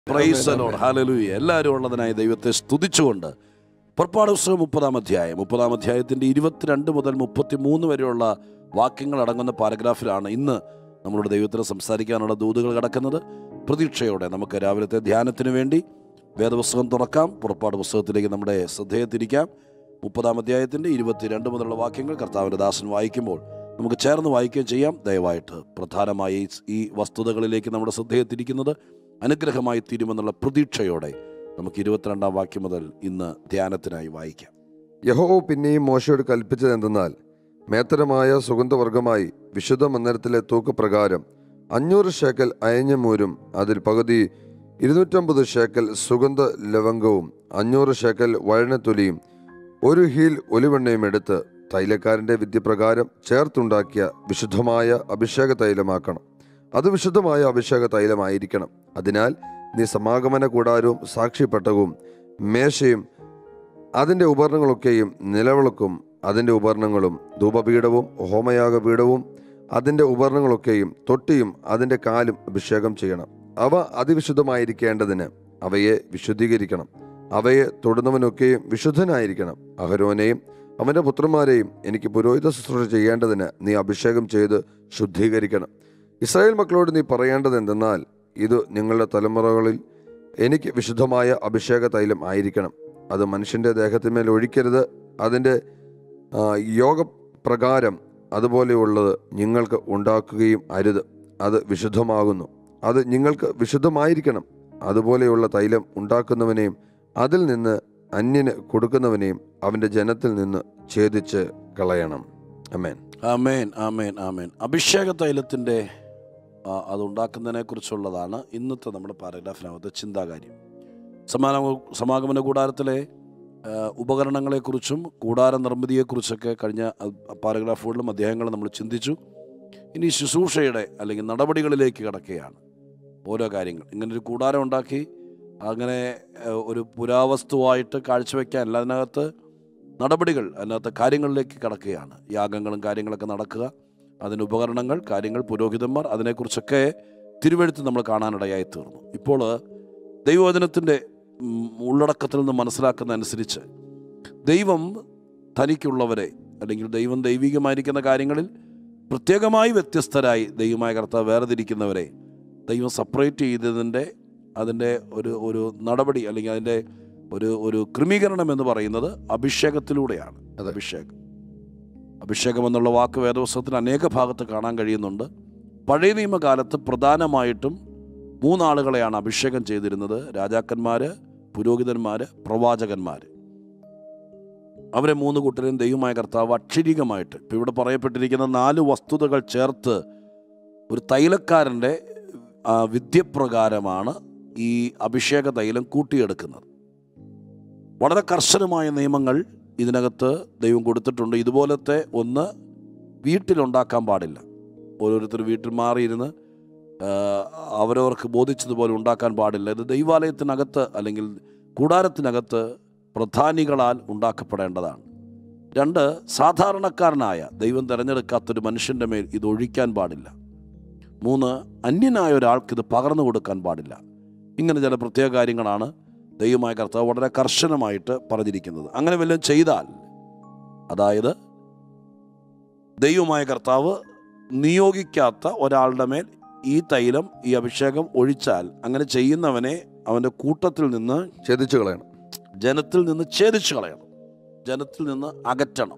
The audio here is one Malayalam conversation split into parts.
പ്രൈസലോട് ഹാലലൂയ എല്ലാവരും ഉള്ളതിനായി ദൈവത്തെ സ്തുതിച്ചുകൊണ്ട് പുറപ്പാട് പുസ്തകം മുപ്പതാം അധ്യായം മുപ്പതാം അധ്യായത്തിൻ്റെ ഇരുപത്തിരണ്ട് മുതൽ മുപ്പത്തി മൂന്ന് വരെയുള്ള വാക്യങ്ങൾ അടങ്ങുന്ന പാരഗ്രാഫിലാണ് ഇന്ന് നമ്മളോട് ദൈവത്തിന് സംസാരിക്കാനുള്ള ദൂതുകൾ കിടക്കുന്നത് പ്രതീക്ഷയോടെ നമുക്ക് രാവിലത്തെ ധ്യാനത്തിന് വേണ്ടി വേദപുസ്തകം തുറക്കാം പുറപ്പാട് പുസ്തകത്തിലേക്ക് നമ്മുടെ ശ്രദ്ധയെ തിരിക്കാം മുപ്പതാം അധ്യായത്തിൻ്റെ ഇരുപത്തിരണ്ട് മുതലുള്ള വാക്യങ്ങൾ കർത്താവിൻ്റെ ദാസൻ വായിക്കുമ്പോൾ നമുക്ക് ചേർന്ന് വായിക്കുകയും ചെയ്യാം ദയവായിട്ട് പ്രധാനമായി ഈ- ഈ വസ്തുതകളിലേക്ക് നമ്മുടെ ശ്രദ്ധയെ തിരിക്കുന്നത് അനുഗ്രഹമായി തീരുമെന്നുള്ള പ്രതീക്ഷയോടെ നമുക്ക് ഇരുപത്തിരണ്ടാം വാക്യം മുതൽ ഇന്ന് ധ്യാനത്തിനായി വായിക്കാം യഹോവ പിന്നെയും മോശയോട് കൽപ്പിച്ചത് എന്തെന്നാൽ മേത്തരമായ സുഗന്ധവർഗമായി വിശുദ്ധ മന്ദിരത്തിലെ തൂക്കപ്രകാരം അഞ്ഞൂറ് ഷേക്കൽ അയഞ്ഞ മൂരും അതിൽ പകുതി ഇരുന്നൂറ്റമ്പത് ഷേക്കൽ സുഗന്ധ ലവംഗവും അഞ്ഞൂറ് ഷേക്കൽ വഴനത്തൊലിയും ഒരു ഹീൽ ഒലിവെണ്ണയും എടുത്ത് തൈലക്കാരന്റെ വിദ്യപ്രകാരം ചേർത്തുണ്ടാക്കിയ വിശുദ്ധമായ അഭിഷേക തൈലമാക്കണം അത് വിശുദ്ധമായ അഭിഷേക തൈലമായിരിക്കണം അതിനാൽ നീ സമാഗമന കൂടാരവും സാക്ഷിപ്പെട്ടകവും മേശയും അതിൻ്റെ ഉപകരണങ്ങളൊക്കെയും നിലവിളക്കും അതിൻ്റെ ഉപകരണങ്ങളും ധൂപപീഠവും ഹോമയാഗപീഠവും അതിൻ്റെ ഉപകരണങ്ങളൊക്കെയും തൊട്ടിയും അതിൻ്റെ കാലും അഭിഷേകം ചെയ്യണം അവ അതിവിശുദ്ധമായിരിക്കേണ്ടതിന് അവയെ വിശുദ്ധീകരിക്കണം അവയെ തൊടുന്നവനൊക്കെയും വിശുദ്ധനായിരിക്കണം അഹരോനെയും അവൻ്റെ പുത്രന്മാരെയും എനിക്ക് പുരോഹിത ശുശ്രൂഷ ചെയ്യേണ്ടതിന് നീ അഭിഷേകം ചെയ്ത് ശുദ്ധീകരിക്കണം ഇസ്രായേൽ മക്കളോട് നീ പറയേണ്ടത് എന്തെന്നാൽ ഇത് നിങ്ങളുടെ തലമുറകളിൽ എനിക്ക് വിശുദ്ധമായ അഭിഷേക തൈലം ആയിരിക്കണം അത് മനുഷ്യൻ്റെ ദേഹത്തിന്മേൽ ഒഴിക്കരുത് അതിൻ്റെ ആ, യോഗപ്രകാരം അതുപോലെയുള്ളത് നിങ്ങൾക്ക് ഉണ്ടാക്കുകയും അരുത് അത് വിശുദ്ധമാകുന്നു അത് നിങ്ങൾക്ക് വിശുദ്ധമായിരിക്കണം അതുപോലെയുള്ള തൈലം ഉണ്ടാക്കുന്നവനെയും അതിൽ നിന്ന് അന്യന് കൊടുക്കുന്നവനെയും അവൻ്റെ ജനത്തിൽ നിന്ന് ഛേദിച്ച് കളയണം അമേൻ ആമേൻ ആമേൻ ആമേൻ അഭിഷേക തൈലത്തിൻ്റെ ആ, അതുണ്ടാക്കുന്നതിനെ കുറിച്ചുള്ളതാണ് ഇന്നത്തെ നമ്മുടെ പാരഗ്രാഫിനകത്ത് ചിന്താകാര്യം സമാന സമാഗമന കൂടാരത്തിലെ ആ, ഉപകരണങ്ങളെക്കുറിച്ചും കൂടാര നിർമ്മിതിയെക്കുറിച്ചൊക്കെ കഴിഞ്ഞ അ- പാരഗ്രാഫുകളിലും അധ്യായങ്ങളും നമ്മൾ ചിന്തിച്ചു ഇനി ശുശ്രൂഷയുടെ അല്ലെങ്കിൽ നടപടികളിലേക്ക് കിടക്കുകയാണ് ഓരോ കാര്യങ്ങൾ ഇങ്ങനെ ഒരു കൂടാരം ഉണ്ടാക്കി അങ്ങനെ ആ, ഒരു പുരാവസ്തുവായിട്ട് കാഴ്ചവെക്കാനല്ല അതിനകത്ത് നടപടികൾ അതിനകത്ത് കാര്യങ്ങളിലേക്ക് കടക്കുകയാണ് യാഗങ്ങളും കാര്യങ്ങളൊക്കെ നടക്കുക അതിന് ഉപകരണങ്ങൾ കാര്യങ്ങൾ പുരോഹിതന്മാർ അതിനെക്കുറിച്ചൊക്കെ തിരുവഴുത്ത് നമ്മൾ കാണാനിടയായി തീർന്നു ഇപ്പോൾ ദൈവവചനത്തിൻ്റെ ഉം, ഉള്ളടക്കത്തിൽ നിന്ന് മനസ്സിലാക്കുന്ന അനുസരിച്ച് ദൈവം തനിക്കുള്ളവരെ അല്ലെങ്കിൽ ദൈവം ദൈവികമായിരിക്കുന്ന കാര്യങ്ങളിൽ പ്രത്യേകമായി വ്യത്യസ്തരായി ദൈവമായ കർത്താവ് വേർതിരിക്കുന്നവരെ ദൈവം സെപ്പറേറ്റ് ചെയ്തതിൻ്റെ അതിൻ്റെ ഒരു ഒരു നടപടി അല്ലെങ്കിൽ അതിൻ്റെ ഒരു ഒരു ക്രമീകരണം എന്ന് പറയുന്നത് അഭിഷേകത്തിലൂടെയാണ് അതെ. അഭിഷേകം അഭിഷേകം എന്നുള്ള വാക്ക് വേദപുസ്തകത്തിന് അനേക ഭാഗത്ത് കാണാൻ കഴിയുന്നുണ്ട് പഴയ നിയമകാലത്ത് പ്രധാനമായിട്ടും മൂന്നാളുകളെയാണ് അഭിഷേകം ചെയ്തിരുന്നത് രാജാക്കന്മാർ പുരോഹിതന്മാർ പ്രവാചകന്മാർ അവരെ മൂന്ന് കൂട്ടരെയും ദൈവമായ കർത്താവ് അക്ഷരീകമായിട്ട് ഇപ്പം ഇവിടെ പറയപ്പെട്ടിരിക്കുന്ന നാല് വസ്തുതകൾ ചേർത്ത് ഒരു തൈലക്കാരൻ്റെ ആ, വിദ്യപ്രകാരമാണ് ഈ അഭിഷേക തൈലം കൂട്ടിയെടുക്കുന്നത് വളരെ കർശനമായ നിയമങ്ങൾ ഇതിനകത്ത് ദൈവം കൊടുത്തിട്ടുണ്ട് ഇതുപോലത്തെ ഒന്ന് വീട്ടിലുണ്ടാക്കാൻ പാടില്ല ഓരോരുത്തർ വീട്ടിൽ മാറിയിരുന്ന് ആ, അവരവർക്ക് ബോധിച്ചതുപോലെ ഉണ്ടാക്കാൻ പാടില്ല ഇത് ദൈവാലയത്തിനകത്ത് അല്ലെങ്കിൽ കൂടാരത്തിനകത്ത് പ്രധാനികളാൽ ഉണ്ടാക്കപ്പെടേണ്ടതാണ് രണ്ട് സാധാരണക്കാരനായ ദൈവം തിരഞ്ഞെടുക്കാത്തൊരു മനുഷ്യൻ്റെ മേൽ ഇത് ഒഴിക്കാൻ പാടില്ല മൂന്ന് അന്യനായ ഒരാൾക്ക് ഇത് പകർന്നു കൊടുക്കാൻ പാടില്ല ഇങ്ങനെ ചില പ്രത്യേക കാര്യങ്ങളാണ് ദൈവമായ കർത്താവ് വളരെ കർശനമായിട്ട് പറഞ്ഞിരിക്കുന്നത് അങ്ങനെ വല്ലതും ചെയ്താൽ അതായത് ദൈവമായ കർത്താവ് നിയോഗിക്കാത്ത ഒരാളുടെ മേൽ ഈ തൈലം ഈ അഭിഷേകം ഒഴിച്ചാൽ അങ്ങനെ ചെയ്യുന്നവനെ അവൻ്റെ കൂട്ടത്തിൽ നിന്ന് ഛേദിച്ച് കളയണം ജനത്തിൽ നിന്ന് ഛേദിച്ചു കളയണം ജനത്തിൽ നിന്ന് അകറ്റണം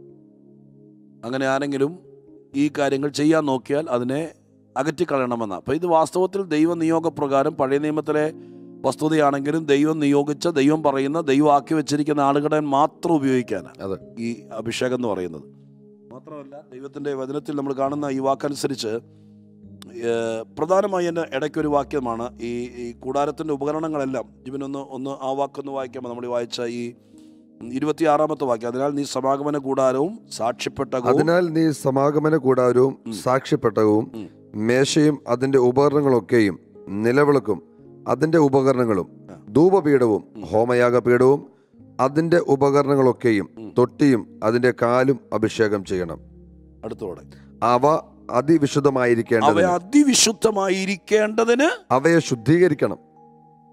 അങ്ങനെ ആരെങ്കിലും ഈ കാര്യങ്ങൾ ചെയ്യാൻ നോക്കിയാൽ അതിനെ അകറ്റിക്കളയണമെന്ന അപ്പോൾ ഇത് വാസ്തവത്തിൽ ദൈവ നിയോഗപ്രകാരം പഴയ നിയമത്തിലെ വസ്തുതയാണെങ്കിലും ദൈവം നിയോഗിച്ച ദൈവം പറയുന്ന ദൈവം ആക്കി വെച്ചിരിക്കുന്ന ആളുകളെ മാത്രം ഉപയോഗിക്കാനാണ് അതെ. ഈ അഭിഷേകം എന്ന് പറയുന്നത് മാത്രമല്ല ദൈവത്തിൻ്റെ വചനത്തിൽ നമ്മൾ കാണുന്ന ഈ വാക്കനുസരിച്ച് ഏഹ്, പ്രധാനമായി എൻ്റെ ഇടയ്ക്കൊരു വാക്യമാണ് ഈ ഈ കൂടാരത്തിൻ്റെ ഉപകരണങ്ങളെല്ലാം ഇവനൊന്ന് ഒന്ന് ആ വാക്കൊന്ന് വായിക്കുമ്പോൾ നമ്മൾ വായിച്ച ഈ ഇരുപത്തിയാറാമത്തെ വാക്യം അതിനാൽ നീ സമാഗമന കൂടാരവും സാക്ഷ്യപ്പെട്ടകവും അതിനാൽ നീ സമാഗമന കൂടാരവും ഉം. സാക്ഷ്യപ്പെട്ടകവും ഉം. മേശയും അതിന്റെ ഉപകരണങ്ങളൊക്കെയും നിലവിളക്കും അതിന്റെ ഉപകരണങ്ങളും ആ. ധൂപപീഠവും ഉം. ഹോമയാഗപീഠവും അതിന്റെ ഉപകരണങ്ങളൊക്കെയും ഉം. തൊട്ടിയും അതിന്റെ കാലും അഭിഷേകം ചെയ്യണം അടുത്തോടെ അവ അതിവിശുദ്ധമായിരിക്കേണ്ടതിന് അവ അതിവിശുദ്ധമായിരിക്കേണ്ടതിന് അവയെ ശുദ്ധീകരിക്കണം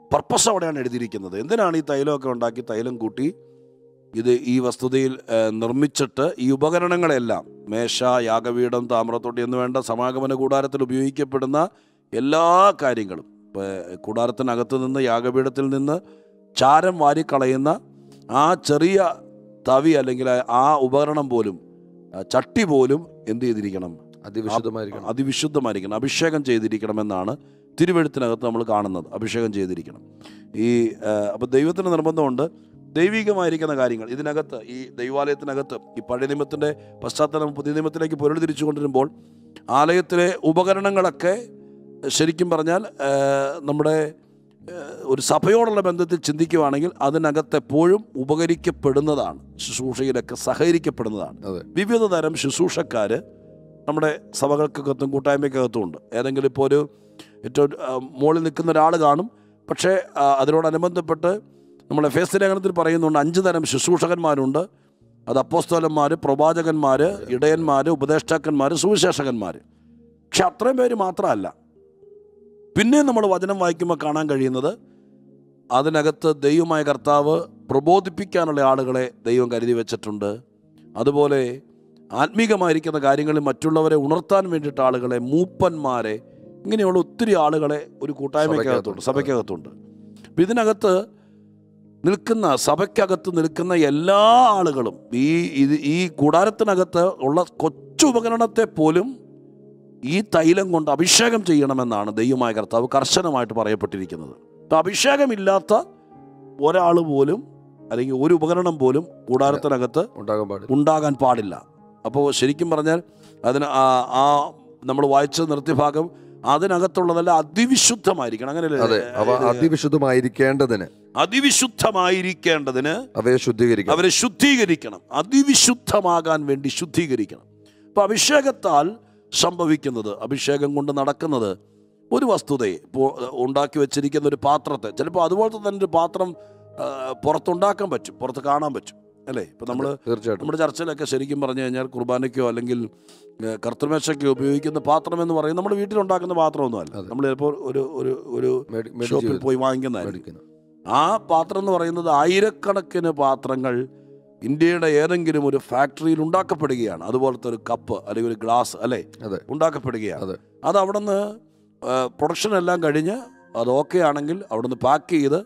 പർപ്പസ് അവിടെയാണ് എഴുതിയിരിക്കുന്നത് എന്തിനാണ് ഈ തൈലമൊക്കെ ഉണ്ടാക്കി തൈലം കൂട്ടി ഇത് ഈ വസ്തുതയിൽ ആ, നിർമ്മിച്ചിട്ട് ഈ ഉപകരണങ്ങളെല്ലാം മേശ യാഗപീഠം താമ്രത്തൊട്ടി എന്ന് വേണ്ട സമാഗമന കൂടാരത്തിൽ ഉപയോഗിക്കപ്പെടുന്ന എല്ലാ കാര്യങ്ങളും ഇപ്പോൾ കൂടാരത്തിനകത്ത് നിന്ന് യാഗപീഠത്തിൽ നിന്ന് ചാരം വാരിക്കളയുന്ന ആ ചെറിയ തവി അല്ലെങ്കിൽ ആ ഉപകരണം പോലും ആ ചട്ടി പോലും എന്ത് ചെയ്തിരിക്കണം അതിവിശുദ്ധമായിരിക്കണം അതിവിശുദ്ധമായിരിക്കണം അഭിഷേകം ചെയ്തിരിക്കണമെന്നാണ് തിരുവെഴുത്തിനകത്ത് നമ്മൾ കാണുന്നത് അഭിഷേകം ചെയ്തിരിക്കണം ഈ അപ്പോൾ ദൈവത്തിന് നിർബന്ധമുണ്ട് ദൈവികമായിരിക്കുന്ന കാര്യങ്ങൾ ഇതിനകത്ത് ഈ ദൈവാലയത്തിനകത്ത് ഈ പഴയ നിയമത്തിൻ്റെ പശ്ചാത്തലം പുതിയ നിയമത്തിലേക്ക് പൊരുൾ തിരിച്ചു കൊണ്ടിരുമ്പോൾ ആലയത്തിലെ ഉപകരണങ്ങളൊക്കെ ശരിക്കും പറഞ്ഞാൽ ആ, നമ്മുടെ ആ, ഒരു സഭയോടുള്ള ബന്ധത്തിൽ ചിന്തിക്കുവാണെങ്കിൽ അതിനകത്ത് എപ്പോഴും ഉപകരിക്കപ്പെടുന്നതാണ് ശുശ്രൂഷയിലൊക്കെ സഹകരിക്കപ്പെടുന്നതാണ് അതെ വിവിധ തരം ശുശ്രൂഷക്കാർ നമ്മുടെ സഭകൾക്കകത്തും കൂട്ടായ്മയ്ക്കകത്തും ഉണ്ട് ഏതെങ്കിലും ഇപ്പോൾ ഒരു ഏറ്റവും ആ, മുകളിൽ നിൽക്കുന്ന ഒരാൾ കാണും പക്ഷേ ആ, അതിനോടനുബന്ധപ്പെട്ട് നമ്മളെ ഫേസ് ലേഖനത്തിൽ പറയുന്നുണ്ട് അഞ്ച് തരം ശുശ്രൂഷകന്മാരുണ്ട് അത് അപ്പോസ്തോലന്മാർ പ്രവാചകന്മാർ ഇടയന്മാർ ഉപദേഷ്ടാക്കന്മാർ സുവിശേഷകന്മാർ പക്ഷെ അത്രയും പേര് മാത്രമല്ല പിന്നെ നമ്മൾ വചനം വായിക്കുമ്പോൾ കാണാൻ കഴിയുന്നത് അതിനകത്ത് ദൈവമായ കർത്താവ് പ്രബോധിപ്പിക്കാനുള്ള ആളുകളെ ദൈവം കരുതി വെച്ചിട്ടുണ്ട് അതുപോലെ ആത്മീകമായിരിക്കുന്ന കാര്യങ്ങളിൽ മറ്റുള്ളവരെ ഉണർത്താൻ വേണ്ടിയിട്ട് ആളുകളെ മൂപ്പന്മാരെ ഇങ്ങനെയുള്ള ഒത്തിരി ആളുകളെ ഒരു കൂട്ടായ്മയ്ക്കകത്തുണ്ട് സഭയ്ക്കകത്തുണ്ട് അപ്പം ഇതിനകത്ത് നിൽക്കുന്ന സഭയ്ക്കകത്ത് നിൽക്കുന്ന എല്ലാ ആളുകളും ഈ ഇത് ഈ കൂടാരത്തിനകത്ത് ഉള്ള കൊച്ചു ഉപകരണത്തെ പോലും ഈ തൈലം കൊണ്ട് അഭിഷേകം ചെയ്യണമെന്നാണ് ദൈവമായ കർത്താവ് കർശനമായിട്ട് പറയപ്പെട്ടിരിക്കുന്നത് അപ്പം അഭിഷേകമില്ലാത്ത ഒരാൾ പോലും അല്ലെങ്കിൽ ഒരു ഉപകരണം പോലും കൂടാരത്തിനകത്ത് ഉണ്ടാകാൻ പാടില്ല ഉണ്ടാകാൻ പാടില്ല അപ്പോൾ ശരിക്കും പറഞ്ഞാൽ അതിന് ആ- ആ നമ്മൾ വായിച്ച നിർത്തിഭാഗം അതിനകത്തുള്ളതല്ല അതിവിശുദ്ധമായിരിക്കണം അതെ അങ്ങനെയല്ലേ അവ അതിവിശുദ്ധമായിരിക്കേണ്ടതിന് അതിവിശുദ്ധമായിരിക്കേണ്ടതിന് അവയെ ശുദ്ധീകരിക്കണം അവരെ ശുദ്ധീകരിക്കണം അതിവിശുദ്ധമാകാൻ വേണ്ടി ശുദ്ധീകരിക്കണം അപ്പം അഭിഷേകത്താൽ സംഭവിക്കുന്നത് അഭിഷേകം കൊണ്ട് നടക്കുന്നത് ഒരു വസ്തുതയെ ഇപ്പോൾ ഉണ്ടാക്കി വെച്ചിരിക്കുന്ന ഒരു പാത്രത്തെ ചിലപ്പോൾ അതുപോലത്തെ തന്നെ ഒരു പാത്രം ആ, പുറത്തുണ്ടാക്കാൻ പറ്റും പുറത്ത് കാണാൻ പറ്റും അല്ലേ ഇപ്പം നമ്മൾ തീർച്ചയായിട്ടും നമ്മുടെ ചർച്ചയിലൊക്കെ ശരിക്കും പറഞ്ഞു കഴിഞ്ഞാൽ കുർബാനയ്ക്കോ അല്ലെങ്കിൽ ഏഹ്, കർത്തൃമേശയ്ക്കോ ഉപയോഗിക്കുന്ന പാത്രം എന്ന് പറയുന്നത് നമ്മുടെ വീട്ടിലുണ്ടാക്കുന്ന പാത്രമൊന്നുമല്ല അതെ. നമ്മൾ ചിലപ്പോൾ ഒരു ഒരു ഒരു മേടി- മേടിച്ച് ഷോപ്പിൽ വരും. പോയി വാങ്ങിക്കുന്നതായിരിക്കും മേടിക്കുന്നു. ആ പാത്രം എന്ന് പറയുന്നത് ആയിരക്കണക്കിന് പാത്രങ്ങൾ ഇന്ത്യയുടെ ഏതെങ്കിലും ഒരു ഫാക്ടറിയിൽ ഉണ്ടാക്കപ്പെടുകയാണ് അതുപോലത്തെ ഒരു കപ്പ് അല്ലെങ്കിൽ ഒരു ഗ്ലാസ് അല്ലേ അതെ ഉണ്ടാക്കപ്പെടുകയാണ് അതെ. അത് അവിടെ നിന്ന് പ്രൊഡക്ഷൻ എല്ലാം കഴിഞ്ഞ് അത് ഓക്കെ ആണെങ്കിൽ അവിടെ നിന്ന് പാക്ക് ചെയ്ത്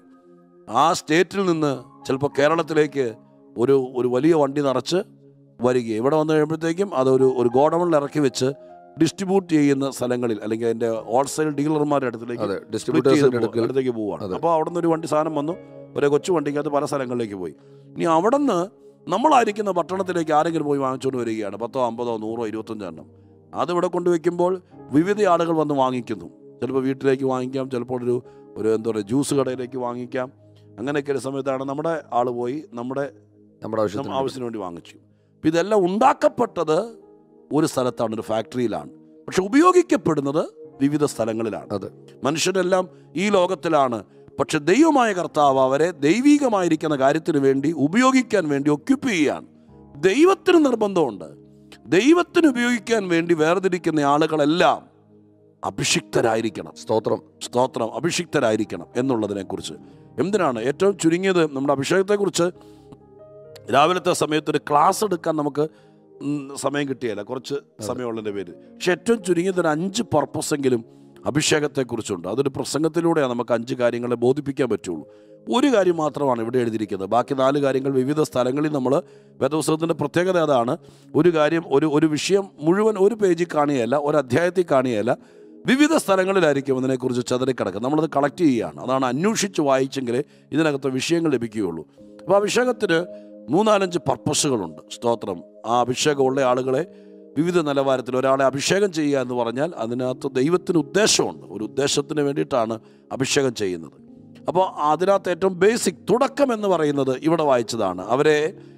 ആ സ്റ്റേറ്റിൽ നിന്ന് ചിലപ്പോൾ കേരളത്തിലേക്ക് ഒരു ഒരു വലിയ വണ്ടി നിറച്ച് വരികയും ഇവിടെ വന്നു കഴിയുമ്പോഴത്തേക്കും അതൊരു ഒരു ഗോഡൗണിൽ ഇറക്കി വെച്ച് ഡിസ്ട്രിബ്യൂട്ട് ചെയ്യുന്ന സ്ഥലങ്ങളിൽ അല്ലെങ്കിൽ അതിൻ്റെ ഹോൾസെയിൽ ഡീലർമാരുടെ അടുത്തേക്ക് അതെ split ഡിസ്ട്രിബ്യൂട്ടേഴ്സിന്റെ ചെയ്ത് പോ- അടുക്കൽ അടുത്തേക്ക് പോവാണ് അതെ. അപ്പോൾ അവിടെ നിന്ന് ഒരു വണ്ടി സാധനം വന്നു ഒരു കൊച്ചു വണ്ടിക്കകത്ത് പല സ്ഥലങ്ങളിലേക്ക് പോയി ഇനി അവിടെ നിന്ന് നമ്മളായിരിക്കുന്ന പട്ടണത്തിലേക്ക് ആരെങ്കിലും പോയി വാങ്ങിച്ചുകൊണ്ട് വരികയാണ് പത്തോ അമ്പതോ നൂറോ ഇരുപത്തഞ്ചോ എണ്ണം അതിവിടെ കൊണ്ടുവയ്ക്കുമ്പോൾ വിവിധ ആളുകൾ വന്ന് വാങ്ങിക്കുന്നു ചിലപ്പോൾ വീട്ടിലേക്ക് വാങ്ങിക്കാം ചിലപ്പോൾ ഒരു ഒരു എന്താ പറയുക ജ്യൂസ് കടയിലേക്ക് വാങ്ങിക്കാം അങ്ങനെയൊക്കെ ഒരു സമയത്താണ് നമ്മുടെ ആൾ പോയി നമ്മുടെ നമ്മുടെ ആവശ്യത്തിന് ആവശ്യത്തിന് വേണ്ടി വാങ്ങിച്ചു അപ്പം ഇതെല്ലാം ഉണ്ടാക്കപ്പെട്ടത് ഒരു സ്ഥലത്താണ് ഒരു ഫാക്ടറിയിലാണ് പക്ഷെ ഉപയോഗിക്കപ്പെടുന്നത് വിവിധ സ്ഥലങ്ങളിലാണ് അതെ. മനുഷ്യരെല്ലാം ഈ ലോകത്തിലാണ് പക്ഷെ ദൈവമായ കർത്താവ് അവരെ ദൈവികമായിരിക്കുന്ന കാര്യത്തിന് വേണ്ടി ഉപയോഗിക്കാൻ വേണ്ടി ഒക്യുപ്പ് ചെയ്യുകയാണ് ദൈവത്തിന് നിർബന്ധമുണ്ട് ദൈവത്തിന് ഉപയോഗിക്കാൻ വേണ്ടി വേർതിരിക്കുന്ന ആളുകളെല്ലാം അഭിഷിക്തരായിരിക്കണം സ്തോത്രം സ്തോത്രം അഭിഷിക്തരായിരിക്കണം എന്നുള്ളതിനെക്കുറിച്ച് എന്തിനാണ് ഏറ്റവും ചുരുങ്ങിയത് നമ്മുടെ അഭിഷേകത്തെക്കുറിച്ച് രാവിലത്തെ സമയത്ത് ഒരു ക്ലാസ് എടുക്കാൻ നമുക്ക് ഉം, സമയം കിട്ടിയല്ല കുറച്ച് സമയമുള്ളതിൻ്റെ പേര് പക്ഷെ ഏറ്റവും ചുരുങ്ങിയത് ഒരു അഞ്ച് പർപ്പസെങ്കിലും അഭിഷേകത്തെക്കുറിച്ചുണ്ട് അതൊരു പ്രസംഗത്തിലൂടെയാണ് നമുക്ക് അഞ്ച് കാര്യങ്ങളെ ബോധിപ്പിക്കാൻ പറ്റുള്ളൂ ഒരു കാര്യം മാത്രമാണ് ഇവിടെ എഴുതിയിരിക്കുന്നത് ബാക്കി നാല് കാര്യങ്ങൾ വിവിധ സ്ഥലങ്ങളിൽ നമ്മൾ വേദപുസ്തകത്തിൻ്റെ പ്രത്യേകത അതാണ് ഒരു കാര്യം ഒരു ഒരു വിഷയം മുഴുവൻ ഒരു പേജിൽ കാണുകയല്ല ഒരു അധ്യായത്തിൽ കാണുകയല്ല വിവിധ സ്ഥലങ്ങളിലായിരിക്കും അതിനെക്കുറിച്ച് ചതറിക്കിടക്കുക നമ്മളത് കളക്ട് ചെയ്യുകയാണ് അതാണ് അന്വേഷിച്ച് വായിച്ചെങ്കിലേ ഇതിനകത്ത് വിഷയങ്ങൾ ലഭിക്കുകയുള്ളൂ അപ്പോൾ അഭിഷേകത്തിന് മൂന്നാലഞ്ച് പർപ്പസുകളുണ്ട് സ്തോത്രം ആ അഭിഷേകമുള്ള ആളുകളെ വിവിധ നിലവാരത്തിൽ ഒരാളെ അഭിഷേകം ചെയ്യുക എന്ന് പറഞ്ഞാൽ അതിനകത്ത് ദൈവത്തിന് ഉദ്ദേശമുണ്ട് ഒരു ഉദ്ദേശത്തിന് വേണ്ടിയിട്ടാണ് അഭിഷേകം ചെയ്യുന്നത് അപ്പോൾ അതിനകത്ത് ഏറ്റവും ബേസിക് തുടക്കം എന്ന് പറയുന്നത് ഇവിടെ വായിച്ചതാണ് അവരെ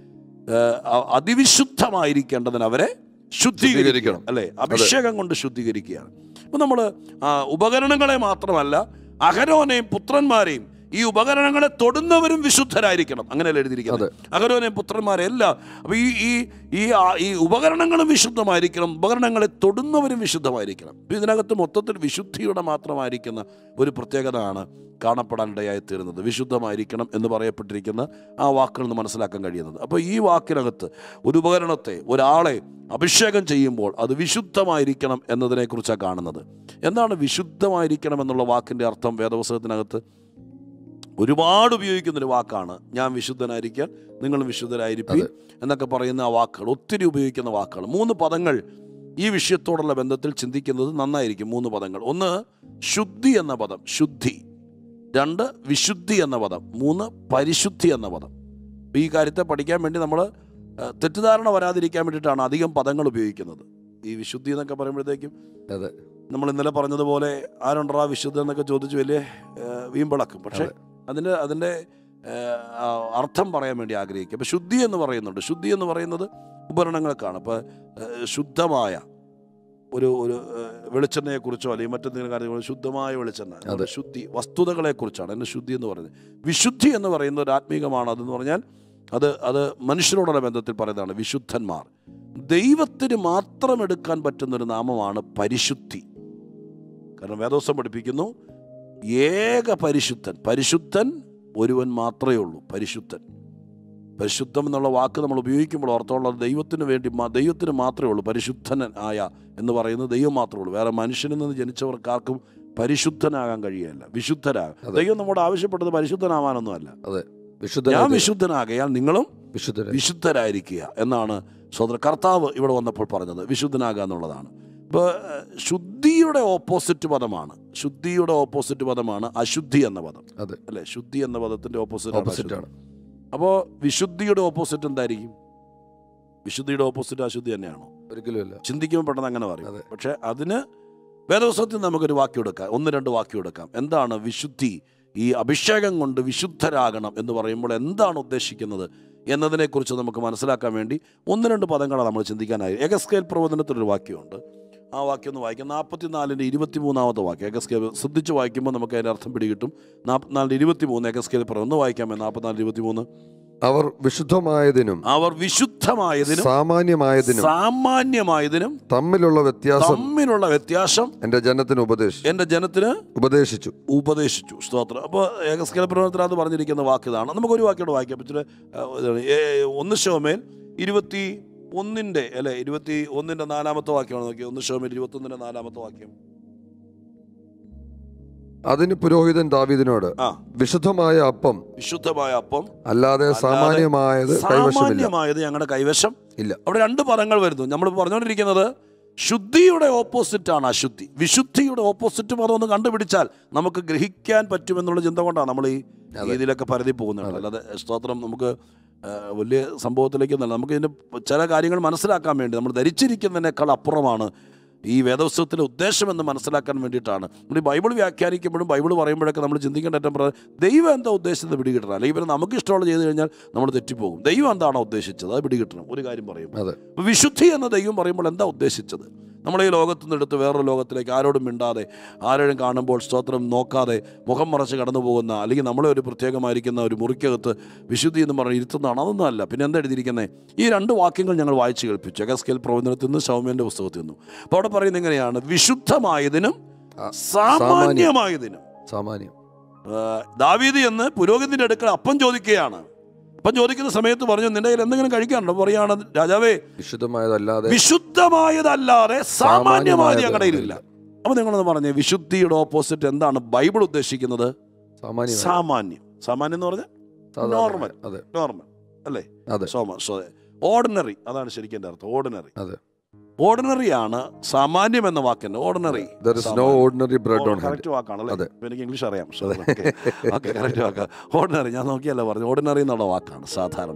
ഏഹ്, അ- അതിവിശുദ്ധമായിരിക്കേണ്ടതിന് അവരെ ശുദ്ധീകരിക്കണം ശുദ്ധീകരിക്കണം. അല്ലേ അഭിഷേകം കൊണ്ട് ശുദ്ധീകരിക്കുകയാണ് അപ്പം നമ്മൾ ഉപകരണങ്ങളെ മാത്രമല്ല അഹരോനെയും പുത്രന്മാരെയും ഈ ഉപകരണങ്ങളെ തൊടുന്നവരും വിശുദ്ധരായിരിക്കണം അങ്ങനെയല്ല എഴുതിയിരിക്കുന്നത് അകരോനെ പുത്രന്മാരെ എല്ലാം അപ്പോൾ ഈ ഈ ഈ ആ- ഈ ഉപകരണങ്ങളും വിശുദ്ധമായിരിക്കണം ഉപകരണങ്ങളെ തൊടുന്നവരും വിശുദ്ധമായിരിക്കണം അപ്പോൾ ഇതിനകത്ത് മൊത്തത്തിൽ വിശുദ്ധിയുടെ മാത്രമായിരിക്കുന്ന ഒരു പ്രത്യേകതയാണ് കാണപ്പെടാനിടയായി തീരുന്നത് വിശുദ്ധമായിരിക്കണം എന്ന് പറയപ്പെട്ടിരിക്കുന്ന ആ വാക്കുകൾ നിന്ന് മനസ്സിലാക്കാൻ കഴിയുന്നത് അപ്പോൾ ഈ വാക്കിനകത്ത് ഒരു ഉപകരണത്തെ ഒരാളെ അഭിഷേകം ചെയ്യുമ്പോൾ അത് വിശുദ്ധമായിരിക്കണം എന്നതിനെക്കുറിച്ചാണ് കാണുന്നത് എന്താണ് വിശുദ്ധമായിരിക്കണം എന്നുള്ള വാക്കിൻ്റെ അർത്ഥം വേദപുസ്തകത്തിനകത്ത് ഒരുപാട് ഉപയോഗിക്കുന്നൊരു വാക്കാണ് ഞാൻ വിശുദ്ധനായിരിക്കാൻ നിങ്ങളും വിശുദ്ധരായിരിക്കും എന്നൊക്കെ പറയുന്ന ആ വാക്കുകൾ ഒത്തിരി ഉപയോഗിക്കുന്ന വാക്കുകൾ മൂന്ന് പദങ്ങൾ ഈ വിഷയത്തോടുള്ള ബന്ധത്തിൽ ചിന്തിക്കുന്നത് നന്നായിരിക്കും മൂന്ന് പദങ്ങൾ ഒന്ന് ശുദ്ധി എന്ന പദം ശുദ്ധി രണ്ട് വിശുദ്ധി എന്ന പദം മൂന്ന് പരിശുദ്ധി എന്ന പദം അപ്പോൾ ഈ കാര്യത്തെ പഠിക്കാൻ വേണ്ടി നമ്മൾ തെറ്റിദ്ധാരണ വരാതിരിക്കാൻ വേണ്ടിയിട്ടാണ് അധികം പദങ്ങൾ ഉപയോഗിക്കുന്നത് ഈ വിശുദ്ധി എന്നൊക്കെ പറയുമ്പോഴത്തേക്കും അതെ നമ്മൾ ഇന്നലെ പറഞ്ഞതുപോലെ ആരുണ്ടറാ വിശുദ്ധ എന്നൊക്കെ ചോദിച്ച് വലിയ ഏഹ്, വീമ്പിളക്കും പക്ഷേ അതിൻ്റെ അതിൻ്റെ ഏഹ്, ആ അർത്ഥം പറയാൻ വേണ്ടി ആഗ്രഹിക്കുക അപ്പോൾ ശുദ്ധി എന്ന് പറയുന്നുണ്ട് ശുദ്ധി എന്ന് പറയുന്നത് ഉപകരണങ്ങൾക്കാണ് അപ്പോൾ ഏഹ്, ശുദ്ധമായ ഒരു ഒരു ഏഹ്, വെളിച്ചെണ്ണയെക്കുറിച്ചോ അല്ലെങ്കിൽ മറ്റെന്തെങ്കിലും കാര്യങ്ങളോ ശുദ്ധമായ വെളിച്ചെണ്ണ അതെ. ശുദ്ധി വസ്തുതകളെക്കുറിച്ചാണ് എൻ്റെ ശുദ്ധി എന്ന് പറയുന്നത് വിശുദ്ധി എന്ന് പറയുന്ന ഒരു ആത്മീകമാണ് അതെന്ന് പറഞ്ഞാൽ അത് അത് മനുഷ്യരോടുള്ള ബന്ധത്തിൽ പറയുന്നതാണ് വിശുദ്ധന്മാർ ദൈവത്തിന് മാത്രം എടുക്കാൻ പറ്റുന്ന ഒരു നാമമാണ് പരിശുദ്ധി കാരണം വേദോസം പഠിപ്പിക്കുന്നു ഏക പരിശുദ്ധൻ പരിശുദ്ധൻ ഒരുവൻ മാത്രമേ ഉള്ളൂ പരിശുദ്ധൻ പരിശുദ്ധം എന്നുള്ള വാക്ക് നമ്മൾ ഉപയോഗിക്കുമ്പോൾ ഓർത്തോളം ദൈവത്തിന് വേണ്ടി മാ- ദൈവത്തിന് മാത്രമേ ഉള്ളൂ പരിശുദ്ധൻ ആയ എന്ന് പറയുന്നത് ദൈവം മാത്രമേ ഉള്ളൂ വേറെ മനുഷ്യനിൽ നിന്ന് ജനിച്ചവർക്കാർക്കും പരിശുദ്ധനാകാൻ കഴിയുകയില്ല വിശുദ്ധരാകാം അതെ. ദൈവം നമ്മോട് ആവശ്യപ്പെട്ടത് പരിശുദ്ധനാവാനൊന്നുമല്ല വിശുദ്ധ ഞാൻ വിശുദ്ധനാകയാൽ നിങ്ങളും വിശുദ്ധ വിശുദ്ധരായിരിക്കുക എന്നാണ് സ്വതന്ത്ര കർത്താവ് ഇവിടെ വന്നപ്പോൾ പറഞ്ഞത് വിശുദ്ധനാകുക എന്നുള്ളതാണ് ഇപ്പോൾ ശുദ്ധിയുടെ ഓപ്പോസിറ്റ് പദമാണ് ശുദ്ധിയുടെ ഓപ്പോസിറ്റ് പദമാണ് അശുദ്ധി എന്ന പദം അതെ. അല്ലേ ശുദ്ധി എന്ന പദത്തിന്റെ ഓപ്പോസിറ്റ് ഓപ്പോസിറ്റ് ആണ് അപ്പോൾ വിശുദ്ധിയുടെ ഓപ്പോസിറ്റ് എന്തായിരിക്കും വിശുദ്ധിയുടെ ഓപ്പോസിറ്റ് അശുദ്ധി തന്നെയാണോ ഒരിക്കലും ഇല്ല ചിന്തിക്കുമ്പോൾ പെട്ടെന്ന് അങ്ങനെ പറയും അതെ. പക്ഷെ അതിന് വേദവസ്വത്തിൽ നമുക്കൊരു വാക്യം എടുക്കാം ഒന്ന് രണ്ട് വാക്യം എടുക്കാം എന്താണ് വിശുദ്ധി ഈ അഭിഷേകം കൊണ്ട് വിശുദ്ധരാകണം എന്ന് പറയുമ്പോൾ എന്താണ് ഉദ്ദേശിക്കുന്നത് എന്നതിനെക്കുറിച്ച് നമുക്ക് മനസ്സിലാക്കാൻ വേണ്ടി ഒന്ന് രണ്ട് പദങ്ങളാണ് നമ്മൾ ചിന്തിക്കാനായി എഗസ്കേൽ പ്രവചനത്തിലൊരു വാക്യമുണ്ട് ആ വാക്യം ഒന്ന് വായിക്കാം നാൽപ്പത്തിനാലിൻ്റെ ഇരുപത്തി മൂന്നാമത്തെ വാക്യം എഗസ്കേൽ ശ്രദ്ധിച്ച് വായിക്കുമ്പോൾ നമുക്ക് അതിൻ്റെ അർത്ഥം പിടികിട്ടും നാൽപ്പത്തിനാലിൻ്റെ ഇരുപത്തി മൂന്ന് എഗസ്കേൽ പ്രവചനം ഒന്ന് വായിക്കാമേ നാൽപ്പത്തിനാല് ഇരുപത്തി മൂന്ന് അവർ വിശുദ്ധമായതിനും അവർ വിശുദ്ധമായതിനും സാമാന്യമായതിനും സാമാന്യമായതിനും തമ്മിലുള്ള വ്യത്യാസം തമ്മിലുള്ള വ്യത്യാസം എന്റെ ജനത്തിന് ഉപദേശിച്ചു എൻ്റെ ജനത്തിന് ഉപദേശിച്ചു ഉപദേശിച്ചു സ്തോത്രം അപ്പോൾ ഏകസ്കല പ്രവചനത്തിനകത്ത് പറഞ്ഞിരിക്കുന്ന വാക്ക് ഇതാണ് നമുക്കൊരു വാക്യോട് വായിക്കാം പറ്റില്ല ഒന്ന് ശോമേൽ ഇരുപത്തി ഒന്നിൻ്റെ അല്ലെ ഇരുപത്തി ഒന്നിൻ്റെ നാലാമത്തെ വാക്യമാണ് നോക്കി ഒന്ന് ശോമേൽ ഇരുപത്തി ഒന്നിൻ്റെ നാലാമത്തെ വാക്യം അതിന് പുരോഹിതൻ ദാവീദിനോട് ആ വിശുദ്ധമായ അപ്പം വിശുദ്ധമായ അപ്പം അല്ലാതെ സാമാന്യമായത് കൈവശമില്ല സാമാന്യമായത് ഞങ്ങളുടെ കൈവശം ഇല്ല. അവിടെ രണ്ട് പദങ്ങൾ വരുന്നു നമ്മൾ പറഞ്ഞുകൊണ്ടിരിക്കുന്നത് ശുദ്ധിയുടെ ഓപ്പോസിറ്റാണ് അശുദ്ധി വിശുദ്ധിയുടെ ഓപ്പോസിറ്റ് പദം ഒന്ന് കണ്ടുപിടിച്ചാൽ നമുക്ക് ഗ്രഹിക്കാൻ പറ്റുമെന്നുള്ള ചിന്ത കൊണ്ടാണ് നമ്മൾ ഈ രീതിയിലൊക്കെ പരതി പോകുന്നത് അല്ലാതെ സ്തോത്രം നമുക്ക് ആ, വലിയ സംഭവത്തിലേക്കൊന്നല്ല നമുക്ക് ഇതിൻ്റെ ചില കാര്യങ്ങൾ മനസ്സിലാക്കാൻ വേണ്ടി നമ്മൾ ധരിച്ചിരിക്കുന്നതിനേക്കാൾ അപ്പുറമാണ് ഈ വേദപുസ്തകത്തിലെ ഉദ്ദേശം എന്ന് മനസ്സിലാക്കാൻ വേണ്ടിയിട്ടാണ് നമ്മൾ ഈ ബൈബിൾ വ്യാഖ്യാനിക്കുമ്പോഴും ബൈബിൾ പറയുമ്പോഴൊക്കെ നമ്മൾ ചിന്തിക്കേണ്ട ഏറ്റവും പ്രധാനം ദൈവം എന്താ ഉദ്ദേശിച്ചത് പിടികിട്ടണം അല്ലെങ്കിൽ പിന്നെ നമുക്ക് ഇഷ്ടമുള്ള ചെയ്ത് കഴിഞ്ഞാൽ നമ്മൾ തെറ്റിപ്പോകും ദൈവം എന്താണോ ഉദ്ദേശിച്ചത് അത് പിടികിട്ടണം ഒരു കാര്യം പറയും അതെ അപ്പോൾ വിശുദ്ധി എന്ന ദൈവം പറയുമ്പോൾ എന്താ ഉദ്ദേശിച്ചത് നമ്മളെ ഈ ലോകത്തു നിന്നെടുത്ത് വേറൊരു ലോകത്തിലേക്ക് ആരോടും മിണ്ടാതെ ആരോടും കാണുമ്പോൾ സ്തോത്രം നോക്കാതെ മുഖം മറച്ച് കടന്നു പോകുന്ന അല്ലെങ്കിൽ നമ്മളെ ഒരു പ്രത്യേകമായിരിക്കുന്ന ഒരു മുറിക്കകത്ത് വിശുദ്ധി എന്ന് പറഞ്ഞ് ഇരുത്തുന്നതാണ് അതൊന്നും അല്ല പിന്നെ എന്താ എഴുതിയിരിക്കുന്നത് ഈ രണ്ട് വാക്യങ്ങൾ ഞങ്ങൾ വായിച്ച് കേൾപ്പിച്ചു എഗസ്കേൽ പ്രവചനത്തിൽ നിന്ന് സൗമ്യൻ്റെ പുസ്തകത്തിൽ നിന്നും അപ്പോൾ അവിടെ പറയുന്നത് എങ്ങനെയാണ് വിശുദ്ധമായതിനും ആ, സാമാന്യമായതിനും സാമാന്യം ആ, ദാവീദ് എന്ന് പുരോഹിതന്റെ അടുക്കൽ അപ്പം ചോദിക്കുകയാണ് അപ്പം ചോദിക്കുന്ന സമയത്ത് പറഞ്ഞു നിന്റെ കയ്യിൽ എന്തെങ്കിലും കഴിക്കാനുണ്ടോ പറയാണ് രാജാവേ വിശുദ്ധമായതല്ലാതെ വിശുദ്ധമായതല്ലാതെ സാമാന്യമായത് ഞങ്ങളുടെ കയ്യിലില്ല സാമാന്യമായത് അപ്പൊ നിങ്ങളൊന്ന് പറഞ്ഞേ വിശുദ്ധിയുടെ ഓപ്പോസിറ്റ് എന്താണ് ബൈബിൾ ഉദ്ദേശിക്കുന്നത് സാമാന്യം സാമാന്യം സാമാന്യം എന്ന് പറഞ്ഞാൽ സാധാരണ. normal. അതെ നോർമൽ അല്ലേ അതെ സോമ ഓർഡിനറി അതാണ് ശരിക്കും എൻ്റെ അർത്ഥം ഓർഡിനറി അതെ ഓർഡിനറി ആണ് സാമാന്യം എന്ന വാക്കിന്റെ ordinary there is no ordinary bread on head correct വാക്കാണല്ലേ അതെ. ഇപ്പൊ എനിക്ക് ഇംഗ്ലീഷ് അറിയാം ഓക്കെ കറക്റ്റ് വാക്കാ ഓർഡിനറി ഞാൻ നോക്കിയല്ല പറഞ്ഞു ഓർഡിനറി എന്നുള്ള വാക്കാണ് സാധാരണ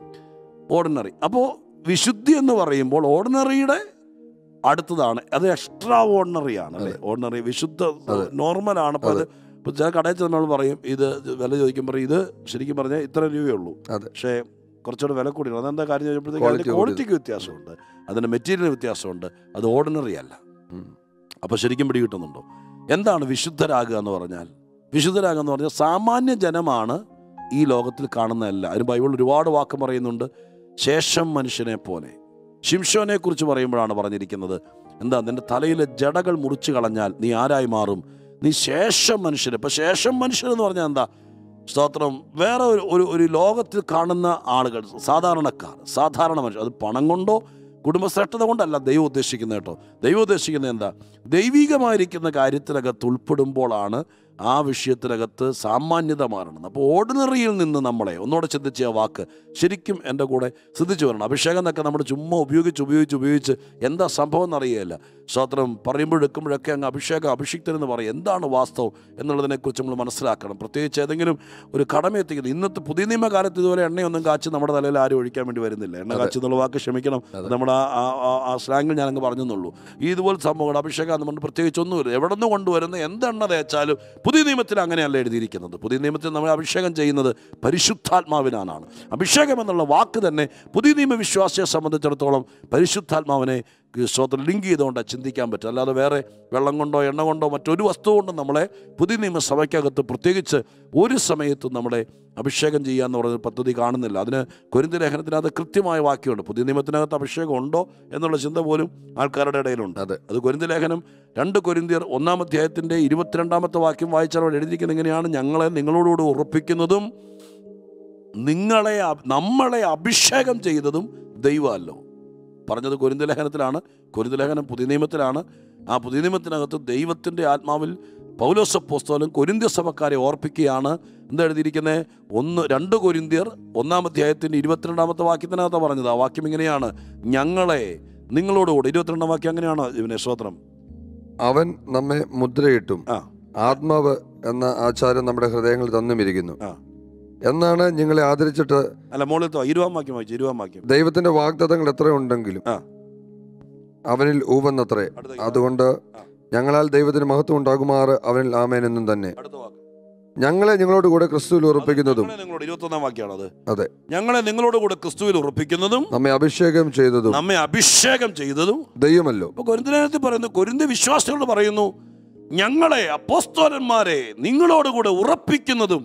ഓർഡിനറി അപ്പോൾ വിശുദ്ധി എന്ന് പറയുമ്പോൾ ഓർഡിനറിയുടെ അടുത്തതാണ് അത് എക്സ്ട്രാ ഓർഡിനറി ആണ് അല്ലേ ഓർഡിനറി വിശുദ്ധ നോർമൽ ആണ് അപ്പോൾ അത് ഇപ്പോൾ ചില കടയിൽ ചെന്ന് നമ്മൾ പറയും ഇത് വില ചോദിക്കുമ്പോൾ പറയും ഇത് ശരിക്കും പറഞ്ഞാൽ ഇത്ര രൂപയേ ഉള്ളൂ അതെ പക്ഷേ കുറച്ചുകൂടെ വില കൂടിയാണ് അതെന്താ കാര്യം ചോദിച്ചപ്പോഴത്തേക്ക് അതിൻ്റെ Quality ക്വാളിറ്റിക്ക് വ്യത്യാസമുണ്ട് അതിൻ്റെ മെറ്റീരിയൽ വ്യത്യാസമുണ്ട് അത് ഓർഡിനറി അല്ല ഉം. അപ്പോൾ ശരിക്കും പിടികിട്ടുന്നുണ്ടോ എന്താണ് വിശുദ്ധരാകുക എന്ന് പറഞ്ഞാൽ വിശുദ്ധരാകെന്ന് പറഞ്ഞാൽ സാമാന്യ ജനമാണ് ഈ ലോകത്തിൽ കാണുന്നതല്ല അതിന് ബൈബിൾ ഒരുപാട് വാക്ക് പറയുന്നുണ്ട് ശേഷം മനുഷ്യനെ പോലെ ശിംഷോനെ കുറിച്ച് പറയുമ്പോഴാണ് പറഞ്ഞിരിക്കുന്നത് എന്താ നിന്റെ തലയിലെ ജടകൾ മുറിച്ചു കളഞ്ഞാൽ നീ ആരായി മാറും നീ ശേഷം മനുഷ്യൻ ഇപ്പം ശേഷം മനുഷ്യൻ എന്ന് പറഞ്ഞാൽ എന്താ സ്തോത്രം വേറെ ഒരു ഒരു ഒരു ലോകത്തിൽ കാണുന്ന ആളുകൾ സാധാരണക്കാർ സാധാരണ മനുഷ്യർ അത് പണം കൊണ്ടോ കുടുംബശ്രേഷ്ഠത കൊണ്ടല്ല ദൈവം ഉദ്ദേശിക്കുന്നത് കേട്ടോ ദൈവം ഉദ്ദേശിക്കുന്നത് എന്താ ദൈവികമായിരിക്കുന്ന കാര്യത്തിനകത്ത് ഉൾപ്പെടുമ്പോഴാണ് ആ വിഷയത്തിനകത്ത് സാമാന്യത മാറണം അപ്പോൾ ഓർഡിനറിയിൽ നിന്ന് നമ്മളെ ഒന്നുകൂടെ ചിന്തിച്ച ആ വാക്ക് ശരിക്കും എൻ്റെ കൂടെ ശ്രദ്ധിച്ചു വരണം അഭിഷേകം എന്നൊക്കെ നമ്മൾ ചുമ്മാ ഉപയോഗിച്ച് ഉപയോഗിച്ച് ഉപയോഗിച്ച് എന്താ സംഭവം എന്നറിയില്ല സ്തോത്രം പറയുമ്പോഴെടുക്കുമ്പോഴൊക്കെ അങ്ങ് അഭിഷേകം അഭിഷിക്തനെന്ന് പറയും എന്താണ് വാസ്തവം എന്നുള്ളതിനെക്കുറിച്ച് നമ്മൾ മനസ്സിലാക്കണം പ്രത്യേകിച്ച് ഏതെങ്കിലും ഒരു കടമ എത്തിക്കുന്നത് ഇന്നത്തെ പുതിയ നിയമകാലത്ത് ഇതുപോലെ എണ്ണയൊന്നും കാച്ചി നമ്മുടെ തലയിൽ ആരും ഒഴിക്കാൻ വേണ്ടി വരുന്നില്ല എണ്ണ കാച്ചി എന്നുള്ള വാക്ക് ക്ഷമിക്കണം അത് നമ്മുടെ ആ- ആ- ആ- ആ സ്ലാങ്ങിൽ ഞാനങ്ങ് പറഞ്ഞെന്നുള്ളൂ ഈ ഇതുപോലെ സംഭവങ്ങൾ അഭിഷേകം എന്ന് പറഞ്ഞിട്ട് പ്രത്യേകിച്ച് ഒന്നുമില്ല എവിടെ നിന്ന് കൊണ്ടുവരുന്ന എന്തെണ്ണ തേച്ചാലും പുതിയ നിയമത്തിൽ അങ്ങനെയല്ല എഴുതിയിരിക്കുന്നത് പുതിയ നിയമത്തിൽ നമ്മൾ അഭിഷേകം ചെയ്യുന്നത് പരിശുദ്ധാത്മാവിനാണ് അഭിഷേകം എന്നുള്ള വാക്ക് തന്നെ പുതിയ നിയമ വിശ്വാസിയെ സംബന്ധിച്ചിടത്തോളം പരിശുദ്ധാത്മാവിനെ സ്വതന്ത്രം ലിങ്ക് ചെയ്തുകൊണ്ടാണ് ചിന്തിക്കാൻ പറ്റും അല്ലാതെ വേറെ വെള്ളം കൊണ്ടോ എണ്ണ കൊണ്ടോ മറ്റൊരു വസ്തു കൊണ്ടും നമ്മളെ പുതിയ നിയമസഭയ്ക്കകത്ത് പ്രത്യേകിച്ച് ഒരു സമയത്തും നമ്മളെ അഭിഷേകം ചെയ്യാന്ന് പറയുന്ന പദ്ധതി കാണുന്നില്ല അതിന് കൊരിന്ത ലേഖനത്തിനകത്ത് കൃത്യമായ വാക്യമുണ്ട് പുതിയ നിയമത്തിനകത്ത് അഭിഷേകം ഉണ്ടോ എന്നുള്ള ചിന്ത പോലും ആൾക്കാരുടെ ഇടയിലുണ്ട് അതെ. അത് കൊരിന്ത ലേഖനം രണ്ട് കൊരിന്തിയർ ഒന്നാം അധ്യായത്തിൻ്റെ ഇരുപത്തിരണ്ടാമത്തെ വാക്യം വായിച്ചാൽ അവിടെ എഴുതിയിരിക്കുന്നത് എങ്ങനെയാണ് ഞങ്ങളെ നിങ്ങളോടുകൂടി ഉറപ്പിക്കുന്നതും നിങ്ങളെ അ- നമ്മളെ അഭിഷേകം ചെയ്തതും ദൈവമല്ലോ പറഞ്ഞത് കൊരിന്ത ലേഖനത്തിലാണ് കൊരിന്ത ലേഖനം പുതിയ നിയമത്തിലാണ് ആ പുതിയ നിയമത്തിനകത്ത് ദൈവത്തിൻ്റെ ആത്മാവിൽ പൗലോസപ്പോസ്തോലൻ കൊരിന്ത്യ സഭക്കാരെ ഓർപ്പിക്കുകയാണ് എന്താ എഴുതിയിരിക്കുന്നത് ഒന്ന് രണ്ട് കൊരിന്ത്യർ ഒന്നാം അധ്യായത്തിൻ്റെ ഇരുപത്തിരണ്ടാമത്തെ വാക്യത്തിനകത്ത് പറഞ്ഞത് ആ വാക്യം ഇങ്ങനെയാണ് ഞങ്ങളെ നിങ്ങളോടുകൂടി ഇരുപത്തിരണ്ടാം വാക്യം അങ്ങനെയാണ് ഇവനെ സ്തോത്രം അവൻ നമ്മെ മുദ്രയിട്ടും ആ. ആത്മാവ് എന്ന ആചാരം നമ്മുടെ ഹൃദയങ്ങളിൽ തന്നുമിരിക്കുന്നു ആ. എന്നാണ് ഞങ്ങളെ ആദരിച്ചിട്ട് അല്ല മുകളിലത്തോ ഇരുപതാം വാക്യം വായിച്ചു ഇരുപതാം വാക്യം ദൈവത്തിന്റെ വാഗ്ദത്തങ്ങൾ എത്ര ഉണ്ടെങ്കിലും ആ. അവനിൽ ഊവെന്നത്രേ അടുത്ത അതുകൊണ്ട് ആ. ഞങ്ങളാൽ ദൈവത്തിന് മഹത്വം ഉണ്ടാകുമാറ് അവനിൽ ആമേനെന്നും തന്നെ അടുത്ത വാക്ക് ഞങ്ങളെ നിങ്ങളോട് കൂടെ ക്രിസ്തുവിൽ ഉറപ്പിക്കുന്നതും ഞങ്ങളെ നിങ്ങളോട് ഇരുപത്തൊന്നാം വാക്യമാണ് അത് അതെ. ഞങ്ങളെ നിങ്ങളോട് കൂടെ ക്രിസ്തുവിൽ ഉറപ്പിക്കുന്നതും നമ്മെ അഭിഷേകം ചെയ്തതും നമ്മെ അഭിഷേകം ചെയ്തതും ദൈവമല്ലോ ഇപ്പൊ കൊരിന്തിനകത്ത് പറയുന്നു കൊരിന്ത വിശ്വാസികളോട് പറയുന്നു ഞങ്ങളെ അപ്പോസ്തോലന്മാരെ നിങ്ങളോട് കൂടെ ഉറപ്പിക്കുന്നതും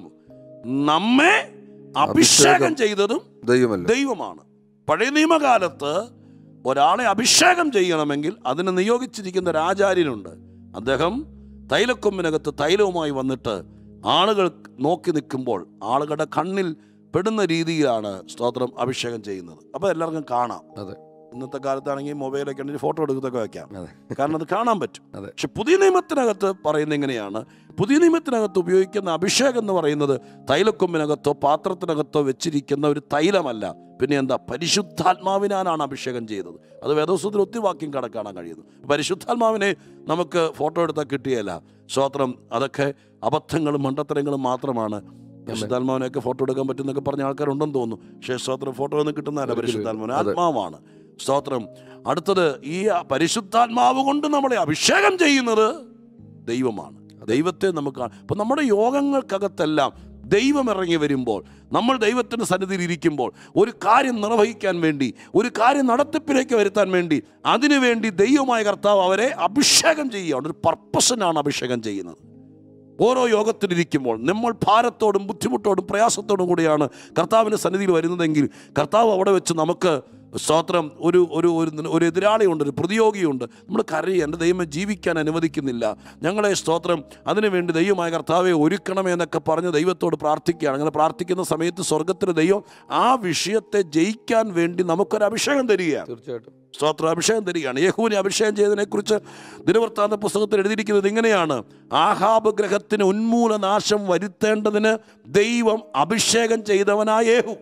നമ്മെ അഭിഷേകം അഭിഷേകം. ചെയ്തതും ദൈവമല്ലോ ദൈവമാണ് പഴയ നിയമകാലത്ത് ഒരാളെ അഭിഷേകം ചെയ്യണമെങ്കിൽ അതിന് നിയോഗിച്ചിരിക്കുന്ന ഒരു ആചാര്യനുണ്ട് അദ്ദേഹം തൈലക്കൊമ്പിനകത്ത് തൈലവുമായി വന്നിട്ട് ആളുകൾ നോക്കി നിൽക്കുമ്പോൾ ആളുകളുടെ കണ്ണിൽ പെടുന്ന രീതിയിലാണ് സ്തോത്രം അഭിഷേകം ചെയ്യുന്നത് അപ്പോൾ എല്ലാവർക്കും കാണാം അതെ. ഇന്നത്തെ കാലത്താണെങ്കിൽ മൊബൈലൊക്കെ ഉണ്ടെങ്കിൽ ഫോട്ടോ എടുത്തൊക്കെ വെക്കാം അതെ. കാരണം അത് കാണാൻ പറ്റും അതെ. പക്ഷെ പുതിയ നിയമത്തിനകത്ത് പറയുന്നത് എങ്ങനെയാണ് പുതിയ നിയമത്തിനകത്ത് ഉപയോഗിക്കുന്ന അഭിഷേകം എന്ന് പറയുന്നത് തൈലക്കൊമ്പിനകത്തോ പാത്രത്തിനകത്തോ വെച്ചിരിക്കുന്ന ഒരു തൈലമല്ല പിന്നെ എന്താ പരിശുദ്ധാത്മാവിനാലാണ് അഭിഷേകം ചെയ്തത് അത് വേദോസ്വത്തിൽ ഒത്തിരി വാക്യം കട കാണാൻ കഴിയുന്നു പരിശുദ്ധാത്മാവിനെ നമുക്ക് ഫോട്ടോ എടുത്താൽ കിട്ടിയല്ല സ്വോത്രം അതൊക്കെ അബദ്ധങ്ങളും മണ്ടത്തരങ്ങളും മാത്രമാണ് പരിശുദ്ധാത്മാവിനെയൊക്കെ ഫോട്ടോ എടുക്കാൻ പറ്റുന്നൊക്കെ പറഞ്ഞ ആൾക്കാരുണ്ടെന്ന് തോന്നുന്നു പക്ഷേ സ്തോത്രം ഫോട്ടോ ഒന്നും കിട്ടുന്നതല്ല പരിശുദ്ധാത്മാവിന് അതെ. ആത്മാവാണ് സ്തോത്രം അടുത്തത് ഈ പരിശുദ്ധാത്മാവ് കൊണ്ട് നമ്മളെ അഭിഷേകം ചെയ്യുന്നത് ദൈവമാണ് ദൈവത്തെ നമുക്ക് കാ- അപ്പൊ നമ്മുടെ യോഗങ്ങൾക്കകത്തെല്ലാം ദൈവം ഇറങ്ങി വരുമ്പോൾ നമ്മൾ ദൈവത്തിൻ്റെ സന്നിധിയിൽ ഇരിക്കുമ്പോൾ ഒരു കാര്യം നിർവഹിക്കാൻ വേണ്ടി ഒരു കാര്യം നടത്തിപ്പിലേക്ക് വരുത്താൻ വേണ്ടി അതിനുവേണ്ടി ദൈവമായ കർത്താവ് അവരെ അഭിഷേകം ചെയ്യുകയാണ് ഒരു പർപ്പസിനാണ് അഭിഷേകം ചെയ്യുന്നത് ഓരോ യോഗത്തിലിരിക്കുമ്പോൾ നമ്മൾ ഭാരത്തോടും ബുദ്ധിമുട്ടോടും പ്രയാസത്തോടും കൂടിയാണ് കർത്താവിൻ്റെ സന്നിധിയിൽ വരുന്നതെങ്കിൽ കർത്താവ് അവിടെ വെച്ച് നമുക്ക് സ്തോത്രം ഒരു ഒരു ഒരു ഒരു എതിരാളിയുണ്ട് ഒരു പ്രതിയോഗിയുണ്ട് നമ്മൾ കരയുക എൻ്റെ ദൈവം ജീവിക്കാൻ അനുവദിക്കുന്നില്ല ഞങ്ങളെ സ്തോത്രം അതിനുവേണ്ടി ദൈവമായ കർത്താവെ ഒരുക്കണമേ എന്നൊക്കെ പറഞ്ഞ് ദൈവത്തോട് പ്രാർത്ഥിക്കുകയാണ് അങ്ങനെ പ്രാർത്ഥിക്കുന്ന സമയത്ത് സ്വർഗത്തിലെ ദൈവം ആ വിഷയത്തെ ജയിക്കാൻ വേണ്ടി നമുക്കൊരു അഭിഷേകം തരികയാണ് തീർച്ചയായിട്ടും സ്തോത്ര അഭിഷേകം തരികയാണ് യേഹുവിനെ അഭിഷേകം ചെയ്തതിനെക്കുറിച്ച് ദിനവൃത്താന്ത പുസ്തകത്തിൽ എഴുതിയിരിക്കുന്നത് ഇങ്ങനെയാണ് ആഹാബ് ഗ്രഹത്തിന് ഉന്മൂലനാശം വരുത്തേണ്ടതിന് ദൈവം അഭിഷേകം ചെയ്തവനായ യേഹു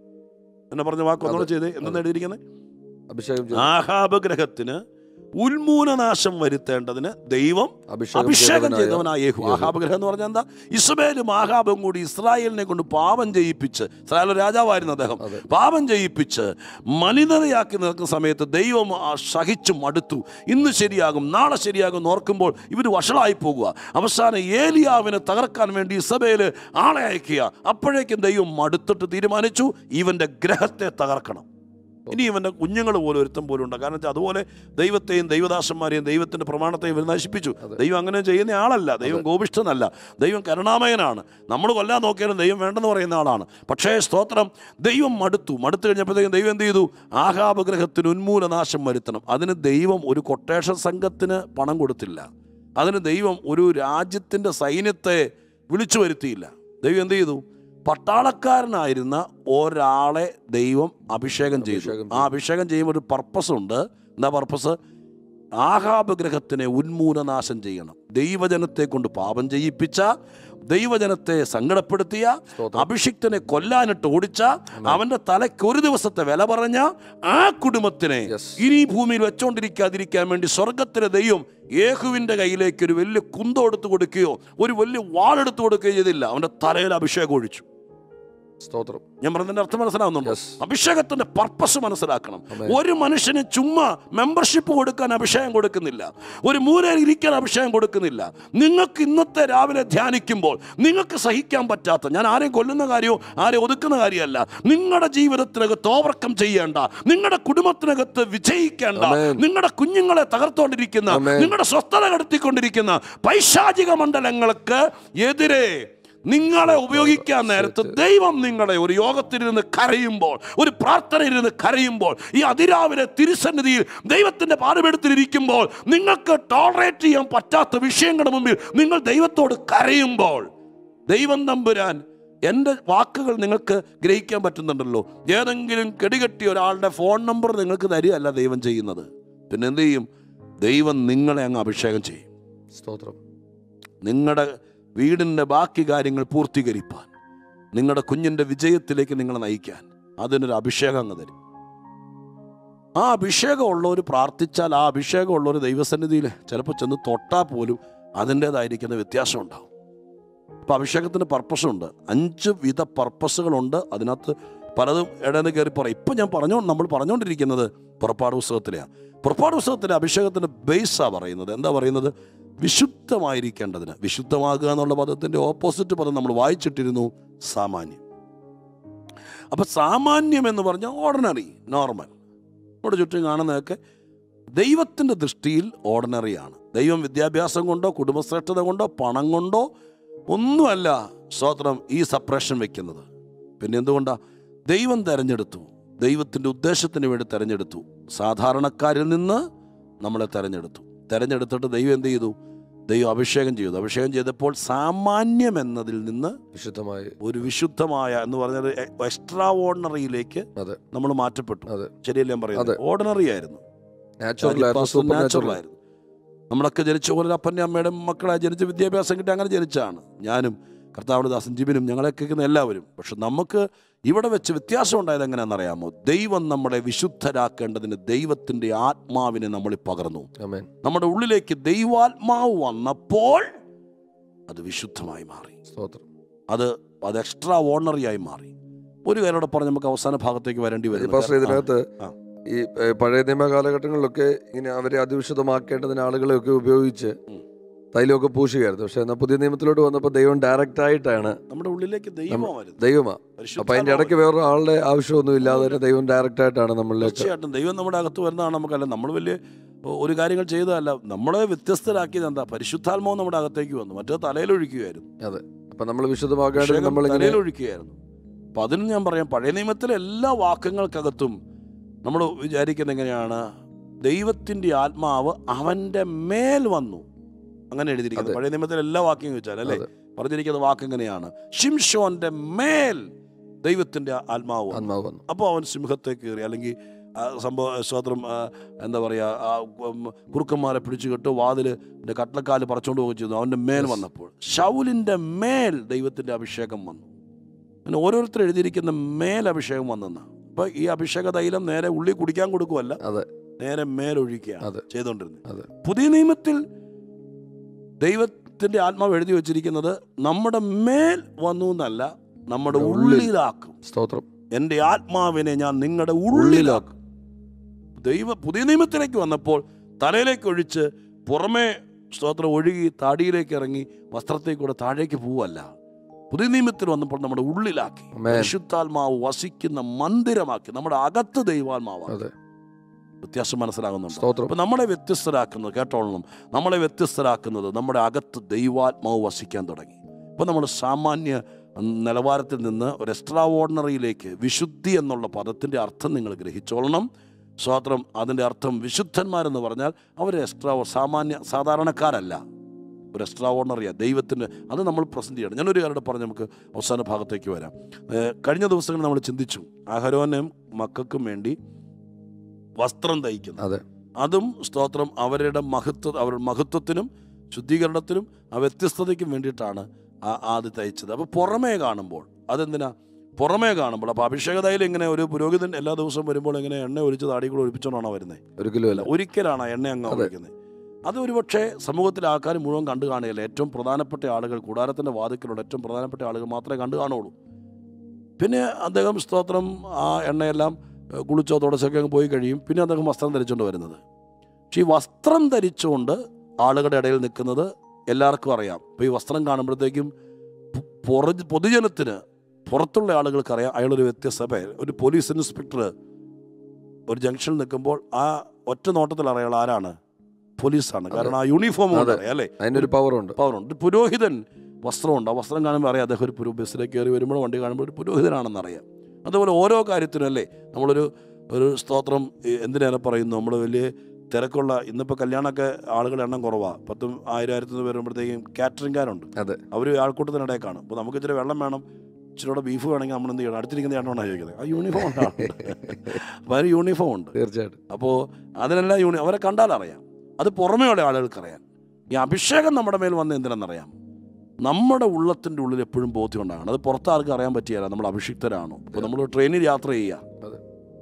എന്നെ പറഞ്ഞ വാക്ക് ഒന്നുകൂടെ ചെയ്തേ എന്തെന്ന് എഴുതിയിരിക്കുന്നത് അഭിഷേകം ചെയ്തു. ആഹാബ് ഗ്രഹത്തിന് ഉന്മൂലനാശം വരുത്തേണ്ടതിന് ദൈവം അഭിഷേകം ചെയ്തവനായ യേഹു ആഹാബ് ഗ്രഹം എന്ന് പറഞ്ഞാൽ എന്താ ഇസ്മേലും ആഹാബും കൂടി ഇസ്രായേലിനെ കൊണ്ട് പാപം ചെയ്യിപ്പിച്ച് ഇസ്രായേൽ ഒരു രാജാവായിരുന്നു അദ്ദേഹം അതെ. പാപം ചെയ്യിപ്പിച്ച് മനിതതയാക്കി നിൽക്കുന്ന സമയത്ത് ദൈവം ആ സഹിച്ചു മടുത്തു ഇന്ന് ശരിയാകും നാളെ ശരിയാകും എന്ന് ഓർക്കുമ്പോൾ ഇവർ വഷളായി പോകുക അവസാനം ഏലിയാവിനെ തകർക്കാൻ വേണ്ടി ഇസബേല് ആളെ അയക്കുക അപ്പോഴേക്കും ദൈവം മടുത്തിട്ട് തീരുമാനിച്ചു ഇവന്റെ ഗ്രഹത്തെ തകർക്കണം ഇനി ഇവൻ്റെ കുഞ്ഞുങ്ങൾ പോലും ഒരുത്തം പോലും ഉണ്ട് കാരണം വെച്ചാൽ അതുപോലെ ദൈവത്തെയും ദൈവദാസന്മാരെയും ദൈവത്തിൻ്റെ പ്രമാണത്തെയും ഇവർ നശിപ്പിച്ചു അതെ. ദൈവം അങ്ങനെ ചെയ്യുന്ന ആളല്ല ദൈവം കോപിഷ്ഠനല്ല ദൈവം കരുണാമയനാണ് നമ്മൾ കൊല്ലാൻ നോക്കിയാലും ദൈവം വേണ്ടെന്ന് പറയുന്ന ആളാണ് പക്ഷേ സ്തോത്രം ദൈവം മടുത്തു മടുത്തു കഴിഞ്ഞപ്പോഴത്തേക്കും ദൈവം എന്ത് ചെയ്തു ആഹാബ് ഗ്രഹത്തിന് ഉന്മൂലനാശം വരുത്തണം അതിന് ദൈവം ഒരു കൊട്ടേഷൻ സംഘത്തിന് പണം കൊടുത്തില്ല അതിന് ദൈവം ഒരു രാജ്യത്തിൻ്റെ സൈന്യത്തെ വിളിച്ചു വരുത്തിയില്ല ദൈവം എന്ത് ചെയ്തു പട്ടാളക്കാരനായിരുന്ന ഒരാളെ ദൈവം അഭിഷേകം ചെയ്തു അഭിഷേകം ആ അഭിഷേകം ചെയ്യുമ്പോൾ ഒരു പർപ്പസ് ഉണ്ട് എന്താ പർപ്പസ് ആഹാബ് ഗ്രഹത്തിനെ ഉന്മൂലനാശം ചെയ്യണം ദൈവജനത്തെ കൊണ്ട് പാപം ചെയ്യിപ്പിച്ച ദൈവജനത്തെ സങ്കടപ്പെടുത്തിയ സ്തോത്രം അഭിഷിക്തനെ കൊല്ലാനിട്ട് ഓടിച്ച അവന്റെ തലയ്ക്ക് ഒരു ദിവസത്തെ വില പറഞ്ഞ ആ കുടുംബത്തിനെ Yes. ഇനി ഈ ഭൂമിയിൽ വെച്ചോണ്ടിരിക്കാതിരിക്കാൻ വേണ്ടി സ്വർഗത്തിലെ ദൈവം യേഹുവിന്റെ കയ്യിലേക്ക് ഒരു വലിയ കുന്തം എടുത്തു കൊടുക്കുകയോ ഒരു വലിയ വാളെടുത്തു കൊടുക്കുകയോ ചെയ്തില്ല അവന്റെ തലയിൽ അഭിഷേകം ഒഴിച്ചു സ്തോത്രം ഞാൻ പറഞ്ഞതിന്റെ അർത്ഥം മനസ്സിലാവുന്നുണ്ടോ Yes. അഭിഷേകത്തിന്റെ പർപ്പസ് മനസ്സിലാക്കണം Amen. ഒരു മനുഷ്യന് ചുമ്മാ മെമ്പർഷിപ്പ് കൊടുക്കാൻ അഭിഷേകം കൊടുക്കുന്നില്ല ഒരു മൂലയിൽ ഇരിക്കാൻ അഭിഷേകം കൊടുക്കുന്നില്ല നിങ്ങൾക്ക് ഇന്നത്തെ രാവിലെ ധ്യാനിക്കുമ്പോൾ നിങ്ങൾക്ക് സഹിക്കാൻ പറ്റാത്ത ഞാൻ ആരെയും കൊല്ലുന്ന കാര്യമോ ആരെയും ഒതുക്കുന്ന കാര്യമല്ല നിങ്ങളുടെ ജീവിതത്തിനകത്ത് ഓവർകം ചെയ്യേണ്ട നിങ്ങളുടെ കുടുംബത്തിനകത്ത് വിജയിക്കേണ്ട Amen. നിങ്ങളുടെ കുഞ്ഞുങ്ങളെ തകർത്തോണ്ടിരിക്കുന്ന Amen. നിങ്ങളുടെ സ്വസ്ഥത കടത്തിക്കൊണ്ടിരിക്കുന്ന പൈശാചിക മണ്ഡലങ്ങൾക്ക് എതിരെ നിങ്ങളെ ഉപയോഗിക്കാൻ നേരത്ത് ദൈവം നിങ്ങളെ ഒരു യോഗത്തിലിരുന്ന് കരയുമ്പോൾ ഒരു പ്രാർത്ഥനയിരുന്ന് കരയുമ്പോൾ ഈ അതിരാവിലെ തിരുസന്നിധിയിൽ ദൈവത്തിന്റെ പാടുപെടുത്തിലിരിക്കുമ്പോൾ നിങ്ങൾക്ക് ടോളറേറ്റ് ചെയ്യാൻ പറ്റാത്ത വിഷയങ്ങളുടെ മുമ്പിൽ നിങ്ങൾ ദൈവത്തോട് കരയുമ്പോൾ ദൈവം തമ്പുരാൻ എൻ്റെ വാക്കുകൾ നിങ്ങൾക്ക് ഗ്രഹിക്കാൻ പറ്റുന്നുണ്ടല്ലോ ഏതെങ്കിലും കെടികെട്ടിയ ഒരാളുടെ ഫോൺ നമ്പർ നിങ്ങൾക്ക് തരികയല്ല ദൈവം ചെയ്യുന്നത് പിന്നെ എന്ത് ചെയ്യും ദൈവം നിങ്ങളെ അങ്ങ് അഭിഷേകം ചെയ്യും സ്തോത്രം നിങ്ങളുടെ വീടിൻ്റെ ബാക്കി കാര്യങ്ങൾ പൂർത്തീകരിപ്പാൻ നിങ്ങളുടെ കുഞ്ഞിൻ്റെ വിജയത്തിലേക്ക് നിങ്ങളെ നയിക്കാൻ അതിനൊരു അഭിഷേകം അങ്ങ് തരും ആ അഭിഷേകമുള്ളവർ പ്രാർത്ഥിച്ചാൽ ആ അഭിഷേകമുള്ളവർ ദൈവസന്നിധിയിൽ ചിലപ്പോൾ ചെന്ന് തൊട്ടാൽ പോലും അതിൻ്റേതായിരിക്കുന്ന വ്യത്യാസം ഉണ്ടാവും അപ്പോൾ അഭിഷേകത്തിന് പർപ്പസുണ്ട് അഞ്ച് വിധ പർപ്പസുകളുണ്ട് അതിനകത്ത് പലതും ഇടന്ന് കയറി പറയും ഇപ്പം ഞാൻ പറഞ്ഞോ നമ്മൾ പറഞ്ഞുകൊണ്ടിരിക്കുന്നത് പുറപ്പാട് പുസ്തകത്തിലെയാണ് പുറപ്പാട് പുസ്തകത്തിലെ അഭിഷേകത്തിൻ്റെ ബേസാണ് പറയുന്നത് എന്താ പറയുന്നത് വിശുദ്ധമായിരിക്കേണ്ടതിന് വിശുദ്ധമാകുക എന്നുള്ള പദത്തിൻ്റെ ഓപ്പോസിറ്റ് പദം നമ്മൾ വായിച്ചിട്ടിരുന്നു സാമാന്യം അപ്പം സാമാന്യം എന്ന് പറഞ്ഞാൽ ഓർഡിനറി നോർമൽ നമ്മുടെ ചുറ്റും കാണുന്നതൊക്കെ ദൈവത്തിൻ്റെ ദൃഷ്ടിയിൽ ഓർഡിനറിയാണ് ദൈവം വിദ്യാഭ്യാസം കൊണ്ടോ കുടുംബശ്രേഷ്ഠത കൊണ്ടോ പണം കൊണ്ടോ ഒന്നുമല്ല സ്തോത്രം ഈ സപ്രഷൻ വെക്കുന്നത് പിന്നെ എന്തുകൊണ്ടാണ് ദൈവം തെരഞ്ഞെടുത്തു ദൈവത്തിൻ്റെ ഉദ്ദേശത്തിന് വേണ്ടി തെരഞ്ഞെടുത്തു സാധാരണക്കാരിൽ നിന്ന് നമ്മളെ തെരഞ്ഞെടുത്തു തെരഞ്ഞെടുത്തിട്ട് ദൈവം എന്ത് ചെയ്തു ദൈവം അഭിഷേകം ചെയ്തു അഭിഷേകം ചെയ്തപ്പോൾ സാമാന്യം എന്നതിൽ നിന്ന് വിശുദ്ധമായി ഒരു വിശുദ്ധമായ എന്ന് പറഞ്ഞത് എക്സ്ട്രാ ഓർഡിനറിയിലേക്ക് അതെ. നമ്മൾ മാറ്റപ്പെട്ടു അതെ. ശരിയല്ലേ ഞാൻ പറയുന്നത് അതെ. ഓർഡിനറി ആയിരുന്നു നാച്ചുറൽ ആയിരുന്നു സൂപ്പർ നാച്ചുറൽ നാച്ചുറൽ ആയിരുന്നു നമ്മളൊക്കെ ജനിച്ച പോലെ അപ്പൻ്റെ അമ്മയുടെ മക്കളെ ജനിച്ച വിദ്യാഭ്യാസം കിട്ടി അങ്ങനെ ജനിച്ചാണ് ഞാനും കർത്താവിൻ്റെ ദാസൻ ജിബിനും ഞങ്ങളെ കേൾക്കുന്ന എല്ലാവരും പക്ഷെ നമുക്ക് ഇവിടെ വെച്ച് വ്യത്യാസം ഉണ്ടായത് എങ്ങനെയാണെന്നറിയാമോ ദൈവം നമ്മളെ വിശുദ്ധരാക്കേണ്ടതിന് ദൈവത്തിൻ്റെ ആത്മാവിനെ നമ്മൾ പകർന്നു ആമേൻ നമ്മുടെ ഉള്ളിലേക്ക് ദൈവാത്മാവ് വന്നപ്പോൾ അത് വിശുദ്ധമായി മാറി സ്തോത്രം അത് അത് എക്സ്ട്രാ ഓർണറി ആയി മാറി ഒരു കാര്യം പറഞ്ഞ് നമുക്ക് അവസാന ഭാഗത്തേക്ക് വരേണ്ടി ഈ വരും പാസ്റ്റർ ഇതിനകത്ത് ആ. ഈ ഏ, പഴയ നിയമ കാലഘട്ടങ്ങളിലൊക്കെ ഇങ്ങനെ അവരെ അതിവിശുദ്ധമാക്കേണ്ടതിന് ആളുകളെയൊക്കെ ഉപയോഗിച്ച് ഉം. തൈലമൊക്കെ പൂശുകയായിരുന്നു പക്ഷെ എന്നാൽ പുതിയ നിയമത്തിലോട്ട് വന്നപ്പോൾ ദൈവം ഡയറക്റ്റ് ആയിട്ടാണ് നമ്മുടെ ഉള്ളിലേക്ക് ദൈവമായിരുന്നു ദൈവമാ അപ്പൊ അതിന്റെ ഇടയ്ക്ക് വേറൊരു ആളുടെ ആവശ്യമൊന്നും ഇല്ലാതെ തന്നെ ദൈവം ഡയറക്റ്റ് ആയിട്ടാണ് നമ്മളിലേക്ക് തീർച്ചയായിട്ടും ദൈവം നമ്മുടെ അകത്ത് വരുന്നതാണ് നമുക്കല്ല നമ്മൾ വലിയ ഒരു കാര്യങ്ങൾ ചെയ്തതല്ല നമ്മളെ വ്യത്യസ്തരാക്കിയത് എന്താ പരിശുദ്ധാത്മാവ് നമ്മുടെ അകത്തേക്ക് വന്നു മറ്റേ തലയിലൊഴിക്കുകയായിരുന്നു അപ്പൊ നമ്മൾ വിശുദ്ധമാക്കേണ്ടത് അഭിഷേകം നമ്മളിങ്ങനെ തലയിലൊഴിക്കുകയായിരുന്നു അപ്പം അതിന് ഞാൻ പറയാം പഴയ നിയമത്തിലെ എല്ലാ വാക്യങ്ങൾക്കകത്തും നമ്മൾ വിചാരിക്കുന്നത് എങ്ങനെയാണ് ദൈവത്തിൻ്റെ ആത്മാവ് അവൻ്റെ മേൽ വന്നു അങ്ങനെ എഴുതിയിരിക്കുന്നത് അതെ. പഴയ നിയമത്തിലെ എല്ലാ വാക്യം വെച്ചാൽ അല്ലേ അതെ. പറഞ്ഞിരിക്കുന്ന വാക്ക് എങ്ങനെയാണ് ഷിംഷോന്റെ മേൽ ദൈവത്തിൻ്റെ ആത്മാവ് വന്നു ആത്മാവ് വന്നു അപ്പോൾ അവൻ സിംഹത്തെ കയറി അല്ലെങ്കിൽ ആ സംഭവ സ്വത്രം എന്താ പറയുക ആ ഉം, കുറുക്കന്മാരെ പിടിച്ചു കെട്ട് വാതില് കട്ടലക്കാല് പറിച്ചുകൊണ്ട് പോകുകയും ചെയ്തു അവൻ്റെ മേൽ Yes. വന്നപ്പോൾ ഷൗലിൻ്റെ മേൽ ദൈവത്തിൻ്റെ അഭിഷേകം വന്നു അങ്ങനെ ഓരോരുത്തർ എഴുതിയിരിക്കുന്ന മേൽ അഭിഷേകം വന്നെന്ന് അപ്പോൾ ഈ അഭിഷേക തൈലം നേരെ ഉള്ളി കുടിക്കാൻ കൊടുക്കുമല്ല അതെ. നേരെ മേലൊഴിക്കുകയാണ് അതെ. ചെയ്തുകൊണ്ടിരുന്നത് അതെ. പുതിയ നിയമത്തിൽ ദൈവത്തിൻ്റെ ആത്മാവ് എഴുതി വച്ചിരിക്കുന്നത് നമ്മുടെ മേൽ വന്നു എന്നല്ല നമ്മുടെ നമ്മുടെ ഉള്ളിൽ. ഉള്ളിലാക്കും സ്തോത്രം എൻ്റെ ആത്മാവിനെ ഞാൻ നിങ്ങളുടെ ഉള്ളിലാക്കും ദൈവ പുതിയ നിയമത്തിലേക്ക് വന്നപ്പോൾ തലയിലേക്ക് ഒഴിച്ച് പുറമേ സ്തോത്രം ഒഴുകി താടിയിലേക്ക് ഇറങ്ങി വസ്ത്രത്തിൽ കൂടെ താഴേക്ക് പോവല്ല പുതിയ നിയമത്തിൽ വന്നപ്പോൾ നമ്മുടെ ഉള്ളിലാക്കി Amen. പരിശുദ്ധാത്മാവ് വസിക്കുന്ന മന്ദിരമാക്കി നമ്മുടെ അകത്ത് ദൈവാത്മാവാണ് അതെ വ്യത്യാസം മനസ്സിലാകുന്നുണ്ടോ സ്തോത്രം അപ്പൊ നമ്മളെ വ്യത്യസ്തരാക്കുന്നത് കേട്ടോളണം നമ്മളെ വ്യത്യസ്തരാക്കുന്നത് നമ്മുടെ അകത്ത് ദൈവാത്മാവ് വസിക്കാൻ തുടങ്ങി ഇപ്പൊ നമ്മൾ സാമാന്യ നിലവാരത്തിൽ നിന്ന് ഒരു എക്സ്ട്രാ ഓർഡിനറിയിലേക്ക് വിശുദ്ധി എന്നുള്ള പദത്തിന്റെ അർത്ഥം നിങ്ങൾ ഗ്രഹിച്ചോളണം സ്വാത്രം അതിൻ്റെ അർത്ഥം വിശുദ്ധന്മാരെന്ന് പറഞ്ഞാൽ അവർ എക്സ്ട്രാ സാമാന്യ സാധാരണക്കാരല്ല ഒരു എക്സ്ട്രാ ഓർഡിനറിയാണ് ദൈവത്തിന് അത് നമ്മൾ പ്രസന്റ് ചെയ്യണം ഞാനൊരു കാര്യം പറഞ്ഞ് നമുക്ക് അവസാന ഭാഗത്തേക്ക് വരാം ഏഹ് കഴിഞ്ഞ ദിവസങ്ങളിൽ നമ്മൾ ചിന്തിച്ചു അഹരോനും മക്കൾക്കും വേണ്ടി വസ്ത്രം തയ്ക്കുന്നു അതെ അതും സ്തോത്രം അവരുടെ മഹത്വ അവരുടെ മഹത്വത്തിനും ശുദ്ധീകരണത്തിനും ആ വ്യത്യസ്തതയ്ക്കും വേണ്ടിയിട്ടാണ് ആ അത് തയ്ച്ചത് അപ്പോൾ പുറമേ കാണുമ്പോൾ അതെന്തിനാ പുറമേ കാണുമ്പോൾ അപ്പോൾ അഭിഷേക തൈലം ഇങ്ങനെ ഒരു പുരോഹിതൻ എല്ലാ ദിവസവും വരുമ്പോൾ ഇങ്ങനെ എണ്ണ ഒഴിച്ച് താടി കൂടെ ഒഴിപ്പിച്ചോണ്ടാണോ വരുന്നത് ഒരിക്കലും അല്ല ഒരിക്കലാണ് എണ്ണ അങ്ങ് അതെ. ഒഴിക്കുന്നത് അത് ഒരുപക്ഷെ സമൂഹത്തിലെ ആൾക്കാർ മുഴുവൻ കണ്ടു കാണുകയില്ല ഏറ്റവും പ്രധാനപ്പെട്ട ആളുകൾ കൂടാരത്തിൻ്റെ വാതിക്കലുള്ള ഏറ്റവും പ്രധാനപ്പെട്ട ആളുകൾ മാത്രമേ കണ്ടു കാണുള്ളൂ പിന്നെ അദ്ദേഹം സ്തോത്രം ആ എണ്ണയെല്ലാം ഏഹ്, കുളിച്ചോ തുടച്ചൊക്കെ അങ്ങ് പോയി കഴിയും പിന്നെ അദ്ദേഹം വസ്ത്രം ധരിച്ചുകൊണ്ട് വരുന്നത് പക്ഷേ ഈ വസ്ത്രം ധരിച്ചുകൊണ്ട് ആളുകളുടെ ഇടയിൽ നിൽക്കുന്നത് എല്ലാവർക്കും അറിയാം ഇപ്പോൾ ഈ വസ്ത്രം കാണുമ്പോഴത്തേക്കും പൊ- പൊറ- പൊതുജനത്തിന് പുറത്തുള്ള ആളുകൾക്ക് അറിയാം അയാളൊരു വ്യത്യസ്ത ഇപ്പം ഒരു പോലീസ് ഇൻസ്പെക്ടർ ഒരു ജംഗ്ഷനിൽ നിൽക്കുമ്പോൾ ആ ഒറ്റ നോട്ടത്തിൽ അറിയാം ആരാണ് പോലീസാണ് കാരണം ആ യൂണിഫോം കൊണ്ട് അതെ. അറിയാം അല്ലേ അതിനൊരു പവറുണ്ട് പവറുണ്ട് ഒരു പുരോഹിതൻ വസ്ത്രമുണ്ട് ആ വസ്ത്രം കാണുമ്പോൾ അറിയാം അദ്ദേഹം ഒരു പുരോ ബസ്സിലേക്ക് കയറി വരുമ്പോൾ വണ്ടി കാണുമ്പോൾ ഒരു പുരോഹിതനാണെന്ന് അറിയാം അതുപോലെ ഓരോ കാര്യത്തിനും അല്ലേ നമ്മളൊരു ഒരു സ്തോത്രം ഈ എന്തിനേറെ പറയുന്നു നമ്മൾ വലിയ തിരക്കുള്ള ഇന്നിപ്പോൾ കല്യാണമൊക്കെ ആളുകളുടെ എണ്ണം കുറവാണ് പത്തും ആയിരം ആയിരത്തിന് വരുമ്പോഴത്തേക്കും കാറ്ററിംഗുകാരുണ്ട് അതെ അവർ ആൾക്കൂട്ടത്തിനിടയിൽ കാണും അപ്പോൾ നമുക്ക് ഇച്ചിരി വെള്ളം വേണം ഇച്ചിരി കൂടെ ബീഫ് വേണമെങ്കിൽ നമ്മൾ എന്ത് ചെയ്യണം അടുത്തിരിക്കുന്ന ചേട്ടനാണ് ചോദിക്കുന്നത് ആ യൂണിഫോം ഉണ്ടാവും അപ്പോൾ അതിന് യൂണിഫോം ഉണ്ട് തീർച്ചയായിട്ടും അപ്പോൾ അതിനെല്ലാം യൂണി അവരെ കണ്ടാൽ അറിയാം അത് പുറമേയുള്ള ആളുകൾക്ക് അറിയാം ഈ അഭിഷേകം നമ്മുടെ മേൽ വന്ന് എന്തിനെന്നറിയാം നമ്മുടെ ഉള്ളത്തിൻ്റെ ഉള്ളിൽ എപ്പോഴും ബോധ്യം ഉണ്ടാകണം അത് പുറത്താർക്കും അറിയാൻ പറ്റിയല്ല നമ്മൾ അഭിഷിക്തരാണോ അപ്പോൾ നമ്മൾ ട്രെയിനിൽ യാത്ര ചെയ്യുക അതെ.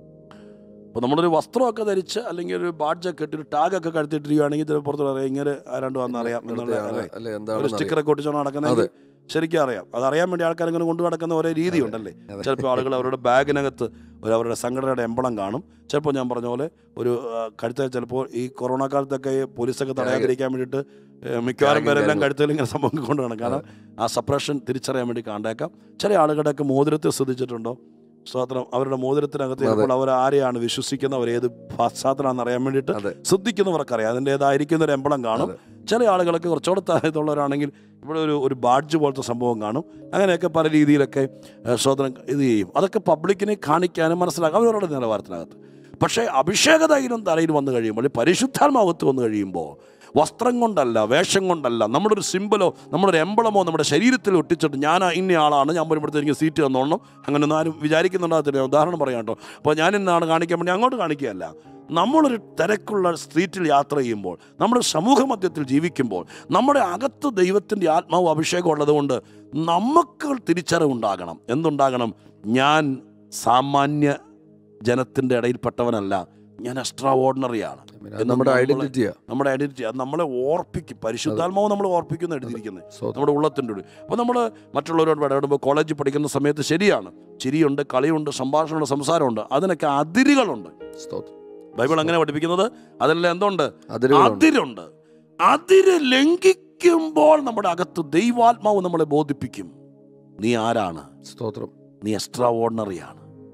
അപ്പോൾ നമ്മളൊരു വസ്ത്രമൊക്കെ ധരിച്ച് അല്ലെങ്കിൽ ഒരു ബാഡ്ജൊക്കെ ഇട്ട് ഒരു ടാഗൊക്കെ കഴുത്തിട്ടിരിക്കുകയാണെങ്കിൽ ചില പുറത്ത് അറിയാം ഇങ്ങനെ ആരാണ്ട് വന്നറിയാം എന്നുള്ള ഇവിടുത്തെ അല്ലേ? ആള് അല്ലെ ഒരു എന്താണെന്ന് സ്റ്റിക്കറൊക്കെ ഒട്ടിച്ചോണ്ട് നടക്കുന്നത് ശരിക്കും അറിയാം അത് അറിയാൻ വേണ്ടി ആൾക്കാർ ഇങ്ങനെ കൊണ്ടു നടക്കുന്ന ഒരേ രീതി ഉണ്ടല്ലേ അതെ. ചിലപ്പോൾ ആളുകൾ അവരുടെ ബാഗിനകത്ത് ഒരു അവരുടെ സംഘടനയുടെ എമ്പളം കാണും ചിലപ്പോൾ ഞാൻ പറഞ്ഞ പോലെ ഒരു ആ, കഴുത്ത ചിലപ്പോൾ ഈ കൊറോണ കാലത്തൊക്കെ ഈ പോലീസൊക്കെ തടയാതിരിക്കാൻ വേണ്ടിയിട്ട് ഏ, മിക്കവാറും Tagging പേരെല്ലാം കാര്യങ്ങൾ. കഴുത്തിൽ ഇങ്ങനെ സംഭവം കൊണ്ട് കാണും കാരണം ആ സപ്രഷൻ തിരിച്ചറിയാൻ വേണ്ടി കണ്ടേക്കാം ചില ആളുകളുടെയൊക്കെ മോതിരത്തെ ശ്രദ്ധിച്ചിട്ടുണ്ടോ സ്വാത്രം അവരുടെ മോതിരത്തിനകത്ത് അതെ. ചിലപ്പോൾ അവർ ആരെയാണ് വിശ്വസിക്കുന്നത് അവർ ഏത് പശ്ചാത്തലമാണെന്ന് അറിയാൻ വേണ്ടിയിട്ട് അതെ ശ്രദ്ധിക്കുന്നവർക്കറിയാം അതിൻ്റെതായിരിക്കുന്ന ഒരു എമ്പളം കാണും ചില ആളുകളൊക്കെ കുറച്ചുകൂടെ താഴത്തുള്ളവരാണെങ്കിൽ ഇവിടെ ഒരു ഒരു ബാഡ്ജ് പോലത്തെ സംഭവം കാണും അങ്ങനെയൊക്കെ പല രീതിയിലൊക്കെ ഏഹ്, സ്വതന്ത്രം ഇത് ചെയ്യും അതൊക്കെ പബ്ലിക്കിനെ കാണിക്കാനും മനസ്സിലാക്കാം അവരവരുടെ നിലവാരത്തിനകത്ത് പക്ഷേ അഭിഷേക തൈലം തലയിൽ വന്നു കഴിയുമ്പോൾ ഈ പരിശുദ്ധാത്മാവത്ത് വന്നു കഴിയുമ്പോൾ വസ്ത്രം കൊണ്ടല്ല വേഷം കൊണ്ടല്ല നമ്മുടെ ഒരു സിമ്പലോ നമ്മുടെ ഒരു എമ്പളമോ നമ്മുടെ ശരീരത്തിൽ ഒട്ടിച്ചിട്ട് ഞാൻ ഇന്ന ആളാണ് ഞാൻ വരുമ്പോഴത്തെ എനിക്ക് സീറ്റ് തന്നോളണം അങ്ങനെ ഒന്നും ആരും വിചാരിക്കുന്നുണ്ടാകത്തില്ല ഉദാഹരണം പറയാം കേട്ടോ അപ്പോൾ ഞാൻ ഇന്നാണ് കാണിക്കാൻ വേണ്ടി അങ്ങോട്ട് കാണിക്കുകയല്ല നമ്മളൊരു തിരക്കുള്ള സ്ട്രീറ്റിൽ യാത്ര ചെയ്യുമ്പോൾ നമ്മുടെ സമൂഹ മധ്യത്തിൽ ജീവിക്കുമ്പോൾ നമ്മുടെ അകത്ത് ദൈവത്തിൻ്റെ ആത്മാവ് അഭിഷേകം ഉള്ളതുകൊണ്ട് നമുക്ക് തിരിച്ചറിവുണ്ടാകണം എന്തുണ്ടാകണം ഞാൻ സാമാന്യ ജനത്തിൻ്റെ ഇടയിൽപ്പെട്ടവനല്ല ഞാൻ എക്സ്ട്രാ ഓർഡിനറിയാണ് അത് നമ്മുടെ ഐഡന്റിറ്റിയാ നമ്മുടെ ഐഡന്റിറ്റി അത് നമ്മളെ ഓർപ്പിക്കും പരിശുദ്ധാത്മാവ് നമ്മൾ ഓർപ്പിക്കുന്ന എഴുതിയിരിക്കുന്നത് സ്വതന്ത്രം നമ്മുടെ ഉള്ളത്തിൻ്റെ ഉള്ളിൽ അപ്പോൾ നമ്മൾ മറ്റുള്ളവരോട് ഇടപെടുമ്പോൾ കോളേജിൽ പഠിക്കുന്ന സമയത്ത് ശരിയാണ് ചിരിയുണ്ട് കളിയുണ്ട് സംഭാഷണമുണ്ട് സംസാരമുണ്ട് അതിനൊക്കെ അതിരുകളുണ്ട് സ്തോത്രം ബൈബിൾ അങ്ങനെ പഠിപ്പിക്കുന്നത് അതിലെല്ലാം എന്തുണ്ട് അതിരുകളുണ്ട് അതിരുണ്ട് അതിര് ലംഘിക്കുമ്പോൾ നമ്മുടെ അകത്ത് ദൈവാത്മാവ് നമ്മളെ ബോധിപ്പിക്കും നീ ആരാണ് സ്തോത്രം നീ എക്സ്ട്രാ ഓർഡിനറിയാണ്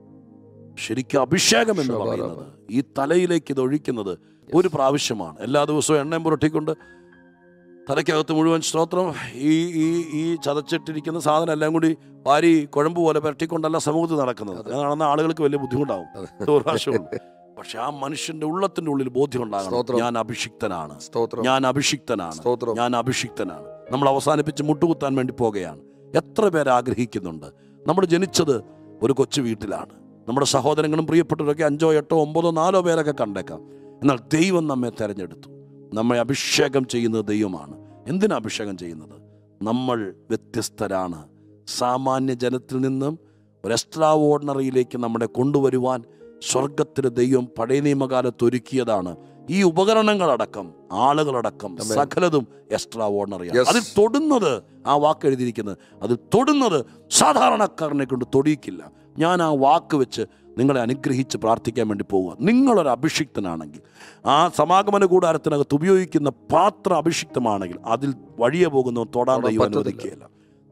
ശരിക്കും അഭിഷേകം എന്ന് ശബാല. പറയുന്നത് ഈ തലയിലേക്ക് ഇത് ഒഴിക്കുന്നത് ഒരു പ്രാവശ്യമാണ് എല്ലാ ദിവസവും എണ്ണയും പുരട്ടിക്കൊണ്ട് തലയ്ക്കകത്ത് മുഴുവൻ സ്തോത്രം ഈ ഈ ഈ ചതച്ചിട്ടിരിക്കുന്ന സാധനം എല്ലാം കൂടി വാരി കുഴമ്പ് പോലെ പുരട്ടിക്കൊണ്ടല്ല സമൂഹത്തിൽ നടക്കുന്നത് അത് നടന്ന ആളുകൾക്ക് വലിയ ബുദ്ധിമുട്ടാവും അതെ. ഇത് ഒരു പ്രാവശ്യമുള്ളൂ പക്ഷെ ആ മനുഷ്യന്റെ ഉള്ളത്തിന്റെ ഉള്ളിൽ ബോധ്യം ഉണ്ടാകണം സ്തോത്രം. ഞാൻ അഭിഷിക്തനാണ് സ്തോത്രം ഞാൻ അഭിഷിക്തനാണ് സ്തോത്രം ഞാൻ അഭിഷിക്തനാണ് നമ്മൾ അവസാനിപ്പിച്ച് മുട്ടുകുത്താൻ വേണ്ടി പോകുകയാണ് എത്ര പേര് ആഗ്രഹിക്കുന്നുണ്ട് നമ്മൾ ജനിച്ചത് ഒരു കൊച്ചു വീട്ടിലാണ് നമ്മുടെ സഹോദരങ്ങളും പ്രിയപ്പെട്ടവരൊക്കെ അഞ്ചോ എട്ടോ ഒമ്പതോ നാലോ പേരൊക്കെ കണ്ടേക്കാം എന്നാൽ ദൈവം നമ്മെ തെരഞ്ഞെടുത്തു നമ്മെ അഭിഷേകം ചെയ്യുന്നത് ദൈവമാണ് എന്തിനാ അഭിഷേകം ചെയ്യുന്നത് നമ്മൾ വ്യത്യസ്തരാണ് സാമാന്യ ജനത്തിൽ നിന്നും ഒരു എക്സ്ട്രാ ഓർഡിനറിയിലേക്ക് നമ്മളെ കൊണ്ടുവരുവാൻ സ്വർഗത്തിലെ ദൈവം പഴയ നിയമകാലത്ത് ഒരുക്കിയതാണ് ഈ ഉപകരണങ്ങളടക്കം ആളുകളടക്കം Amen. സകലതും എക്സ്ട്രാ ഓർഡിനറിയാണ് Yes. അതിൽ തൊടുന്നത് ആ വാക്ക് എഴുതിയിരിക്കുന്നത് അതിൽ തൊടുന്നത് സാധാരണക്കാരനെ കൊണ്ട് തൊടിയിക്കില്ല ഞാൻ ആ വാക്ക് വെച്ച് നിങ്ങളെ അനുഗ്രഹിച്ച് പ്രാർത്ഥിക്കാൻ വേണ്ടി പോവുക നിങ്ങളൊരു അഭിഷിക്തനാണെങ്കിൽ ആ സമാഗമന കൂടാരത്തിനകത്ത് ഉപയോഗിക്കുന്ന പാത്ര അഭിഷിക്തമാണെങ്കിൽ അതിൽ വഴിയെ പോകുന്നവൻ തൊടാൻ തൊടാൻ ദൈവം പറ്റത്തില്ല. അനുവദിക്കുകയില്ല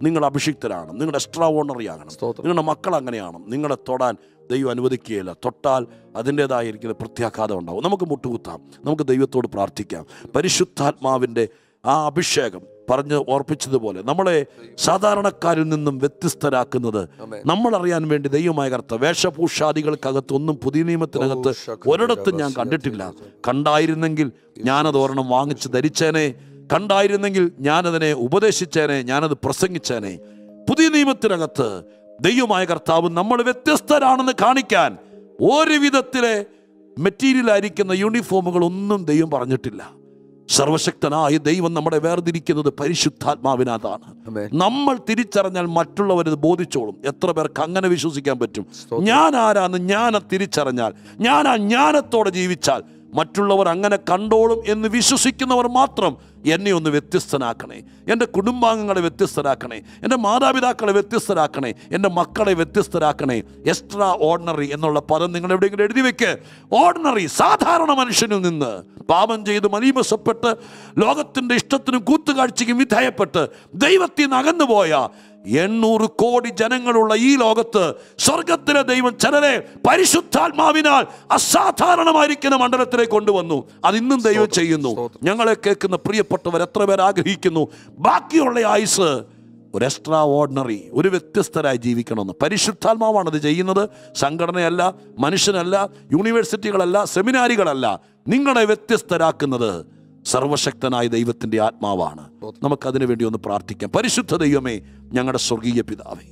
നിങ്ങൾ അഭിഷിക്തരാണ് നിങ്ങളുടെ എക്സ്ട്രാ ഓണറി ആകണം സ്തോത്രം നിങ്ങളുടെ മക്കൾ അങ്ങനെയാണ് നിങ്ങളെ തൊടാൻ ദൈവം അനുവദിക്കുകയില്ല തൊട്ടാൽ അതിൻ്റെതായിരിക്കുന്ന പ്രത്യാഘാതം ഉണ്ടാവും നമുക്ക് മുട്ടുകുത്താം നമുക്ക് ദൈവത്തോട് പ്രാർത്ഥിക്കാം പരിശുദ്ധാത്മാവിൻ്റെ ആ അഭിഷേകം പറഞ്ഞ് ഓർപ്പിച്ചതുപോലെ നമ്മളെ സാധാരണക്കാരിൽ നിന്നും വ്യത്യസ്തരാക്കുന്നത് ആമേൻ. നമ്മൾ അറിയാൻ വേണ്ടി ദൈവമായ കർത്ത വേഷഭൂഷാദികൾക്കകത്ത് ഒന്നും പുതിയ നിയമത്തിനകത്ത് ഓ, ശക്തി ഒരിടത്തും ഞാൻ കണ്ടിട്ടില്ല കണ്ടായിരുന്നെങ്കിൽ ഞാനത് ഒരെണ്ണം വാങ്ങിച്ച് ധരിച്ചേനെ കണ്ടായിരുന്നെങ്കിൽ ഞാനതിനെ ഉപദേശിച്ചേനെ ഞാനത് പ്രസംഗിച്ചേനെ പുതിയ നിയമത്തിനകത്ത് ദൈവമായ കർത്താവ് നമ്മൾ വ്യത്യസ്തരാണെന്ന് കാണിക്കാൻ ഒരു വിധത്തിലെ മെറ്റീരിയൽ ആയിരിക്കുന്ന യൂണിഫോമുകൾ ഒന്നും ദൈവം പറഞ്ഞിട്ടില്ല സർവശക്തനായ ദൈവം നമ്മളെ വേർതിരിക്കുന്നത് പരിശുദ്ധാത്മാവിനകത്താണ് ആമേൻ. തിരിച്ചറിഞ്ഞാൽ മറ്റുള്ളവർ ഇത് ബോധിച്ചോളും എത്ര പേർക്ക് അങ്ങനെ വിശ്വസിക്കാൻ പറ്റും സ്തോത്രം. ഞാൻ ആരാന്ന് ഞാൻ തിരിച്ചറിഞ്ഞാൽ ഞാൻ ആ ജ്ഞാനത്തോടെ ജീവിച്ചാൽ മറ്റുള്ളവർ അങ്ങനെ കണ്ടോളും എന്ന് വിശ്വസിക്കുന്നവർ മാത്രം എന്നെ ഒന്ന് വ്യത്യസ്തനാക്കണേ എൻ്റെ കുടുംബാംഗങ്ങളെ വ്യത്യസ്തരാക്കണേ എൻ്റെ മാതാപിതാക്കളെ വ്യത്യസ്തരാക്കണേ എൻ്റെ മക്കളെ വ്യത്യസ്തരാക്കണേ എക്സ്ട്രാ ഓർഡിനറി എന്നുള്ള പദം നിങ്ങൾ എവിടെയെങ്കിലും എഴുതി വെക്ക് ഓർഡിനറി സാധാരണ മനുഷ്യനിൽ നിന്ന് പാപം ചെയ്ത് മലീമസപ്പെട്ട് ലോകത്തിൻ്റെ ഇഷ്ടത്തിനും കൂത്തുകാഴ്ചയ്ക്കും വിധേയപ്പെട്ട് ദൈവത്തിൽ നിന്ന് അകന്നുപോയ എണ്ണൂറ് കോടി ജനങ്ങളുള്ള ഈ ലോകത്ത് സ്വർഗത്തിലെ ദൈവം ചിലരെ പരിശുദ്ധാത്മാവിനാൽ അസാധാരണമായിരിക്കുന്ന മണ്ഡലത്തിലേക്ക് കൊണ്ടുവന്നു അത് ഇന്നും ദൈവം ചെയ്യുന്നു ഞങ്ങളെ കേൾക്കുന്ന പ്രിയപ്പെട്ടവർ എത്ര പേർ ആഗ്രഹിക്കുന്നു ബാക്കിയുള്ള ആയുസ് ഒരു എക്സ്ട്രാ ഓർഡിനറി ഒരു വ്യത്യസ്തരായി ജീവിക്കണമെന്ന് പരിശുദ്ധാത്മാവാണ് അത് ചെയ്യുന്നത് സംഘടനയല്ല മനുഷ്യനല്ല യൂണിവേഴ്സിറ്റികളല്ല സെമിനാരികളല്ല നിങ്ങളെ വ്യത്യസ്തരാക്കുന്നത് സർവശക്തനായ ദൈവത്തിൻ്റെ ആത്മാവാണ് നമുക്കതിനു വേണ്ടി ഒന്ന് പ്രാർത്ഥിക്കാം പരിശുദ്ധ ദൈവമേ ഞങ്ങളുടെ സ്വർഗീയ പിതാവേ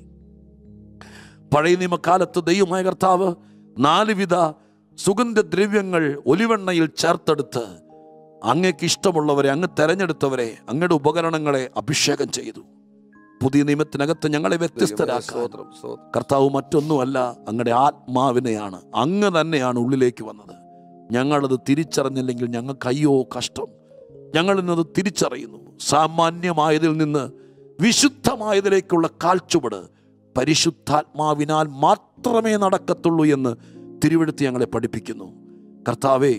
പഴയ നിയമകാലത്ത് ദൈവമായ കർത്താവ് നാലുവിധ സുഗന്ധദ്രവ്യങ്ങൾ ഒലിവെണ്ണയിൽ ചേർത്തെടുത്ത് അങ്ങേക്ക് ഇഷ്ടമുള്ളവരെ അങ്ങ് തെരഞ്ഞെടുത്തവരെ അങ്ങയുടെ ഉപകരണങ്ങളെ അഭിഷേകം ചെയ്തു പുതിയ നിയമത്തിനകത്ത് ഞങ്ങളെ വ്യത്യസ്തരാക്കാൻ സ്തോത്രം സ്തോത്രം കർത്താവ് മറ്റൊന്നുമല്ല അങ്ങയുടെ ആത്മാവിനെയാണ് അങ്ങ് തന്നെയാണ് ഉള്ളിലേക്ക് വന്നത് ഞങ്ങളത് തിരിച്ചറിഞ്ഞില്ലെങ്കിൽ ഞങ്ങൾക്ക് അയ്യോ കഷ്ടം ഞങ്ങൾ ഇന്നത് തിരിച്ചറിയുന്നു സാമാന്യമായതിൽ നിന്ന് വിശുദ്ധമായതിലേക്കുള്ള കാൽച്ചുവട് പരിശുദ്ധാത്മാവിനാൽ മാത്രമേ നടക്കത്തുള്ളൂ എന്ന് തിരുവെടുത്ത് ഞങ്ങളെ പഠിപ്പിക്കുന്നു കർത്താവേ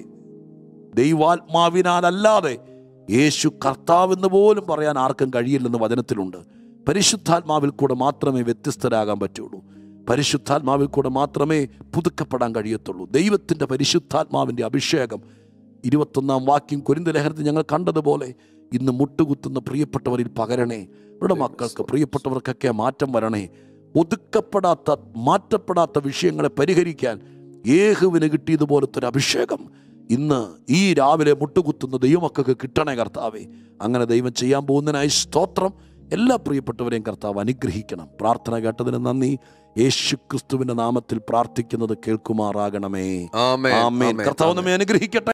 ദൈവാത്മാവിനാലല്ലാതെ യേശു കർത്താവെന്ന് പോലും പറയാൻ ആർക്കും കഴിയില്ലെന്ന് വചനത്തിലുണ്ട് പരിശുദ്ധാത്മാവിൽ കൂടെ മാത്രമേ വ്യത്യസ്തരാകാൻ പറ്റുള്ളൂ പരിശുദ്ധാത്മാവിൽ കൂടെ മാത്രമേ പുതുക്കപ്പെടാൻ കഴിയത്തുള്ളൂ ദൈവത്തിൻ്റെ പരിശുദ്ധാത്മാവിൻ്റെ അഭിഷേകം ഇരുപത്തൊന്നാം വാക്യം കുരിന്ത ലഹരത്തിൽ ഞങ്ങൾ കണ്ടതുപോലെ ഇന്ന് മുട്ടുകുത്തുന്ന പ്രിയപ്പെട്ടവരിൽ പകരണേ ഇവിടെ മക്കൾക്ക് പ്രിയപ്പെട്ടവർക്കൊക്കെ മാറ്റം വരണേ ഒതുക്കപ്പെടാത്ത മാറ്റപ്പെടാത്ത വിഷയങ്ങളെ പരിഹരിക്കാൻ യേഹുവിന് കിട്ടിയതുപോലത്തെ ഒരു അഭിഷേകം ഇന്ന് ഈ രാവിലെ മുട്ടുകുത്തുന്ന ദൈവമക്കൾക്ക് കിട്ടണേ കർത്താവേ അങ്ങനെ ദൈവം ചെയ്യാൻ പോകുന്നതിനായി സ്തോത്രം എല്ലാ പ്രിയപ്പെട്ടവരെയും കർത്താവ് അനുഗ്രഹിക്കണം പ്രാർത്ഥന കേട്ടതിന് നന്ദി യേശു ക്രിസ്തുവിന്റെ നാമത്തിൽ പ്രാർത്ഥിക്കുന്നത് കേൾക്കുമാറാകണമേ ആമേൻ ആമേൻ ആമേൻ കർത്താവ് നമ്മെ അനുഗ്രഹിക്കട്ടെ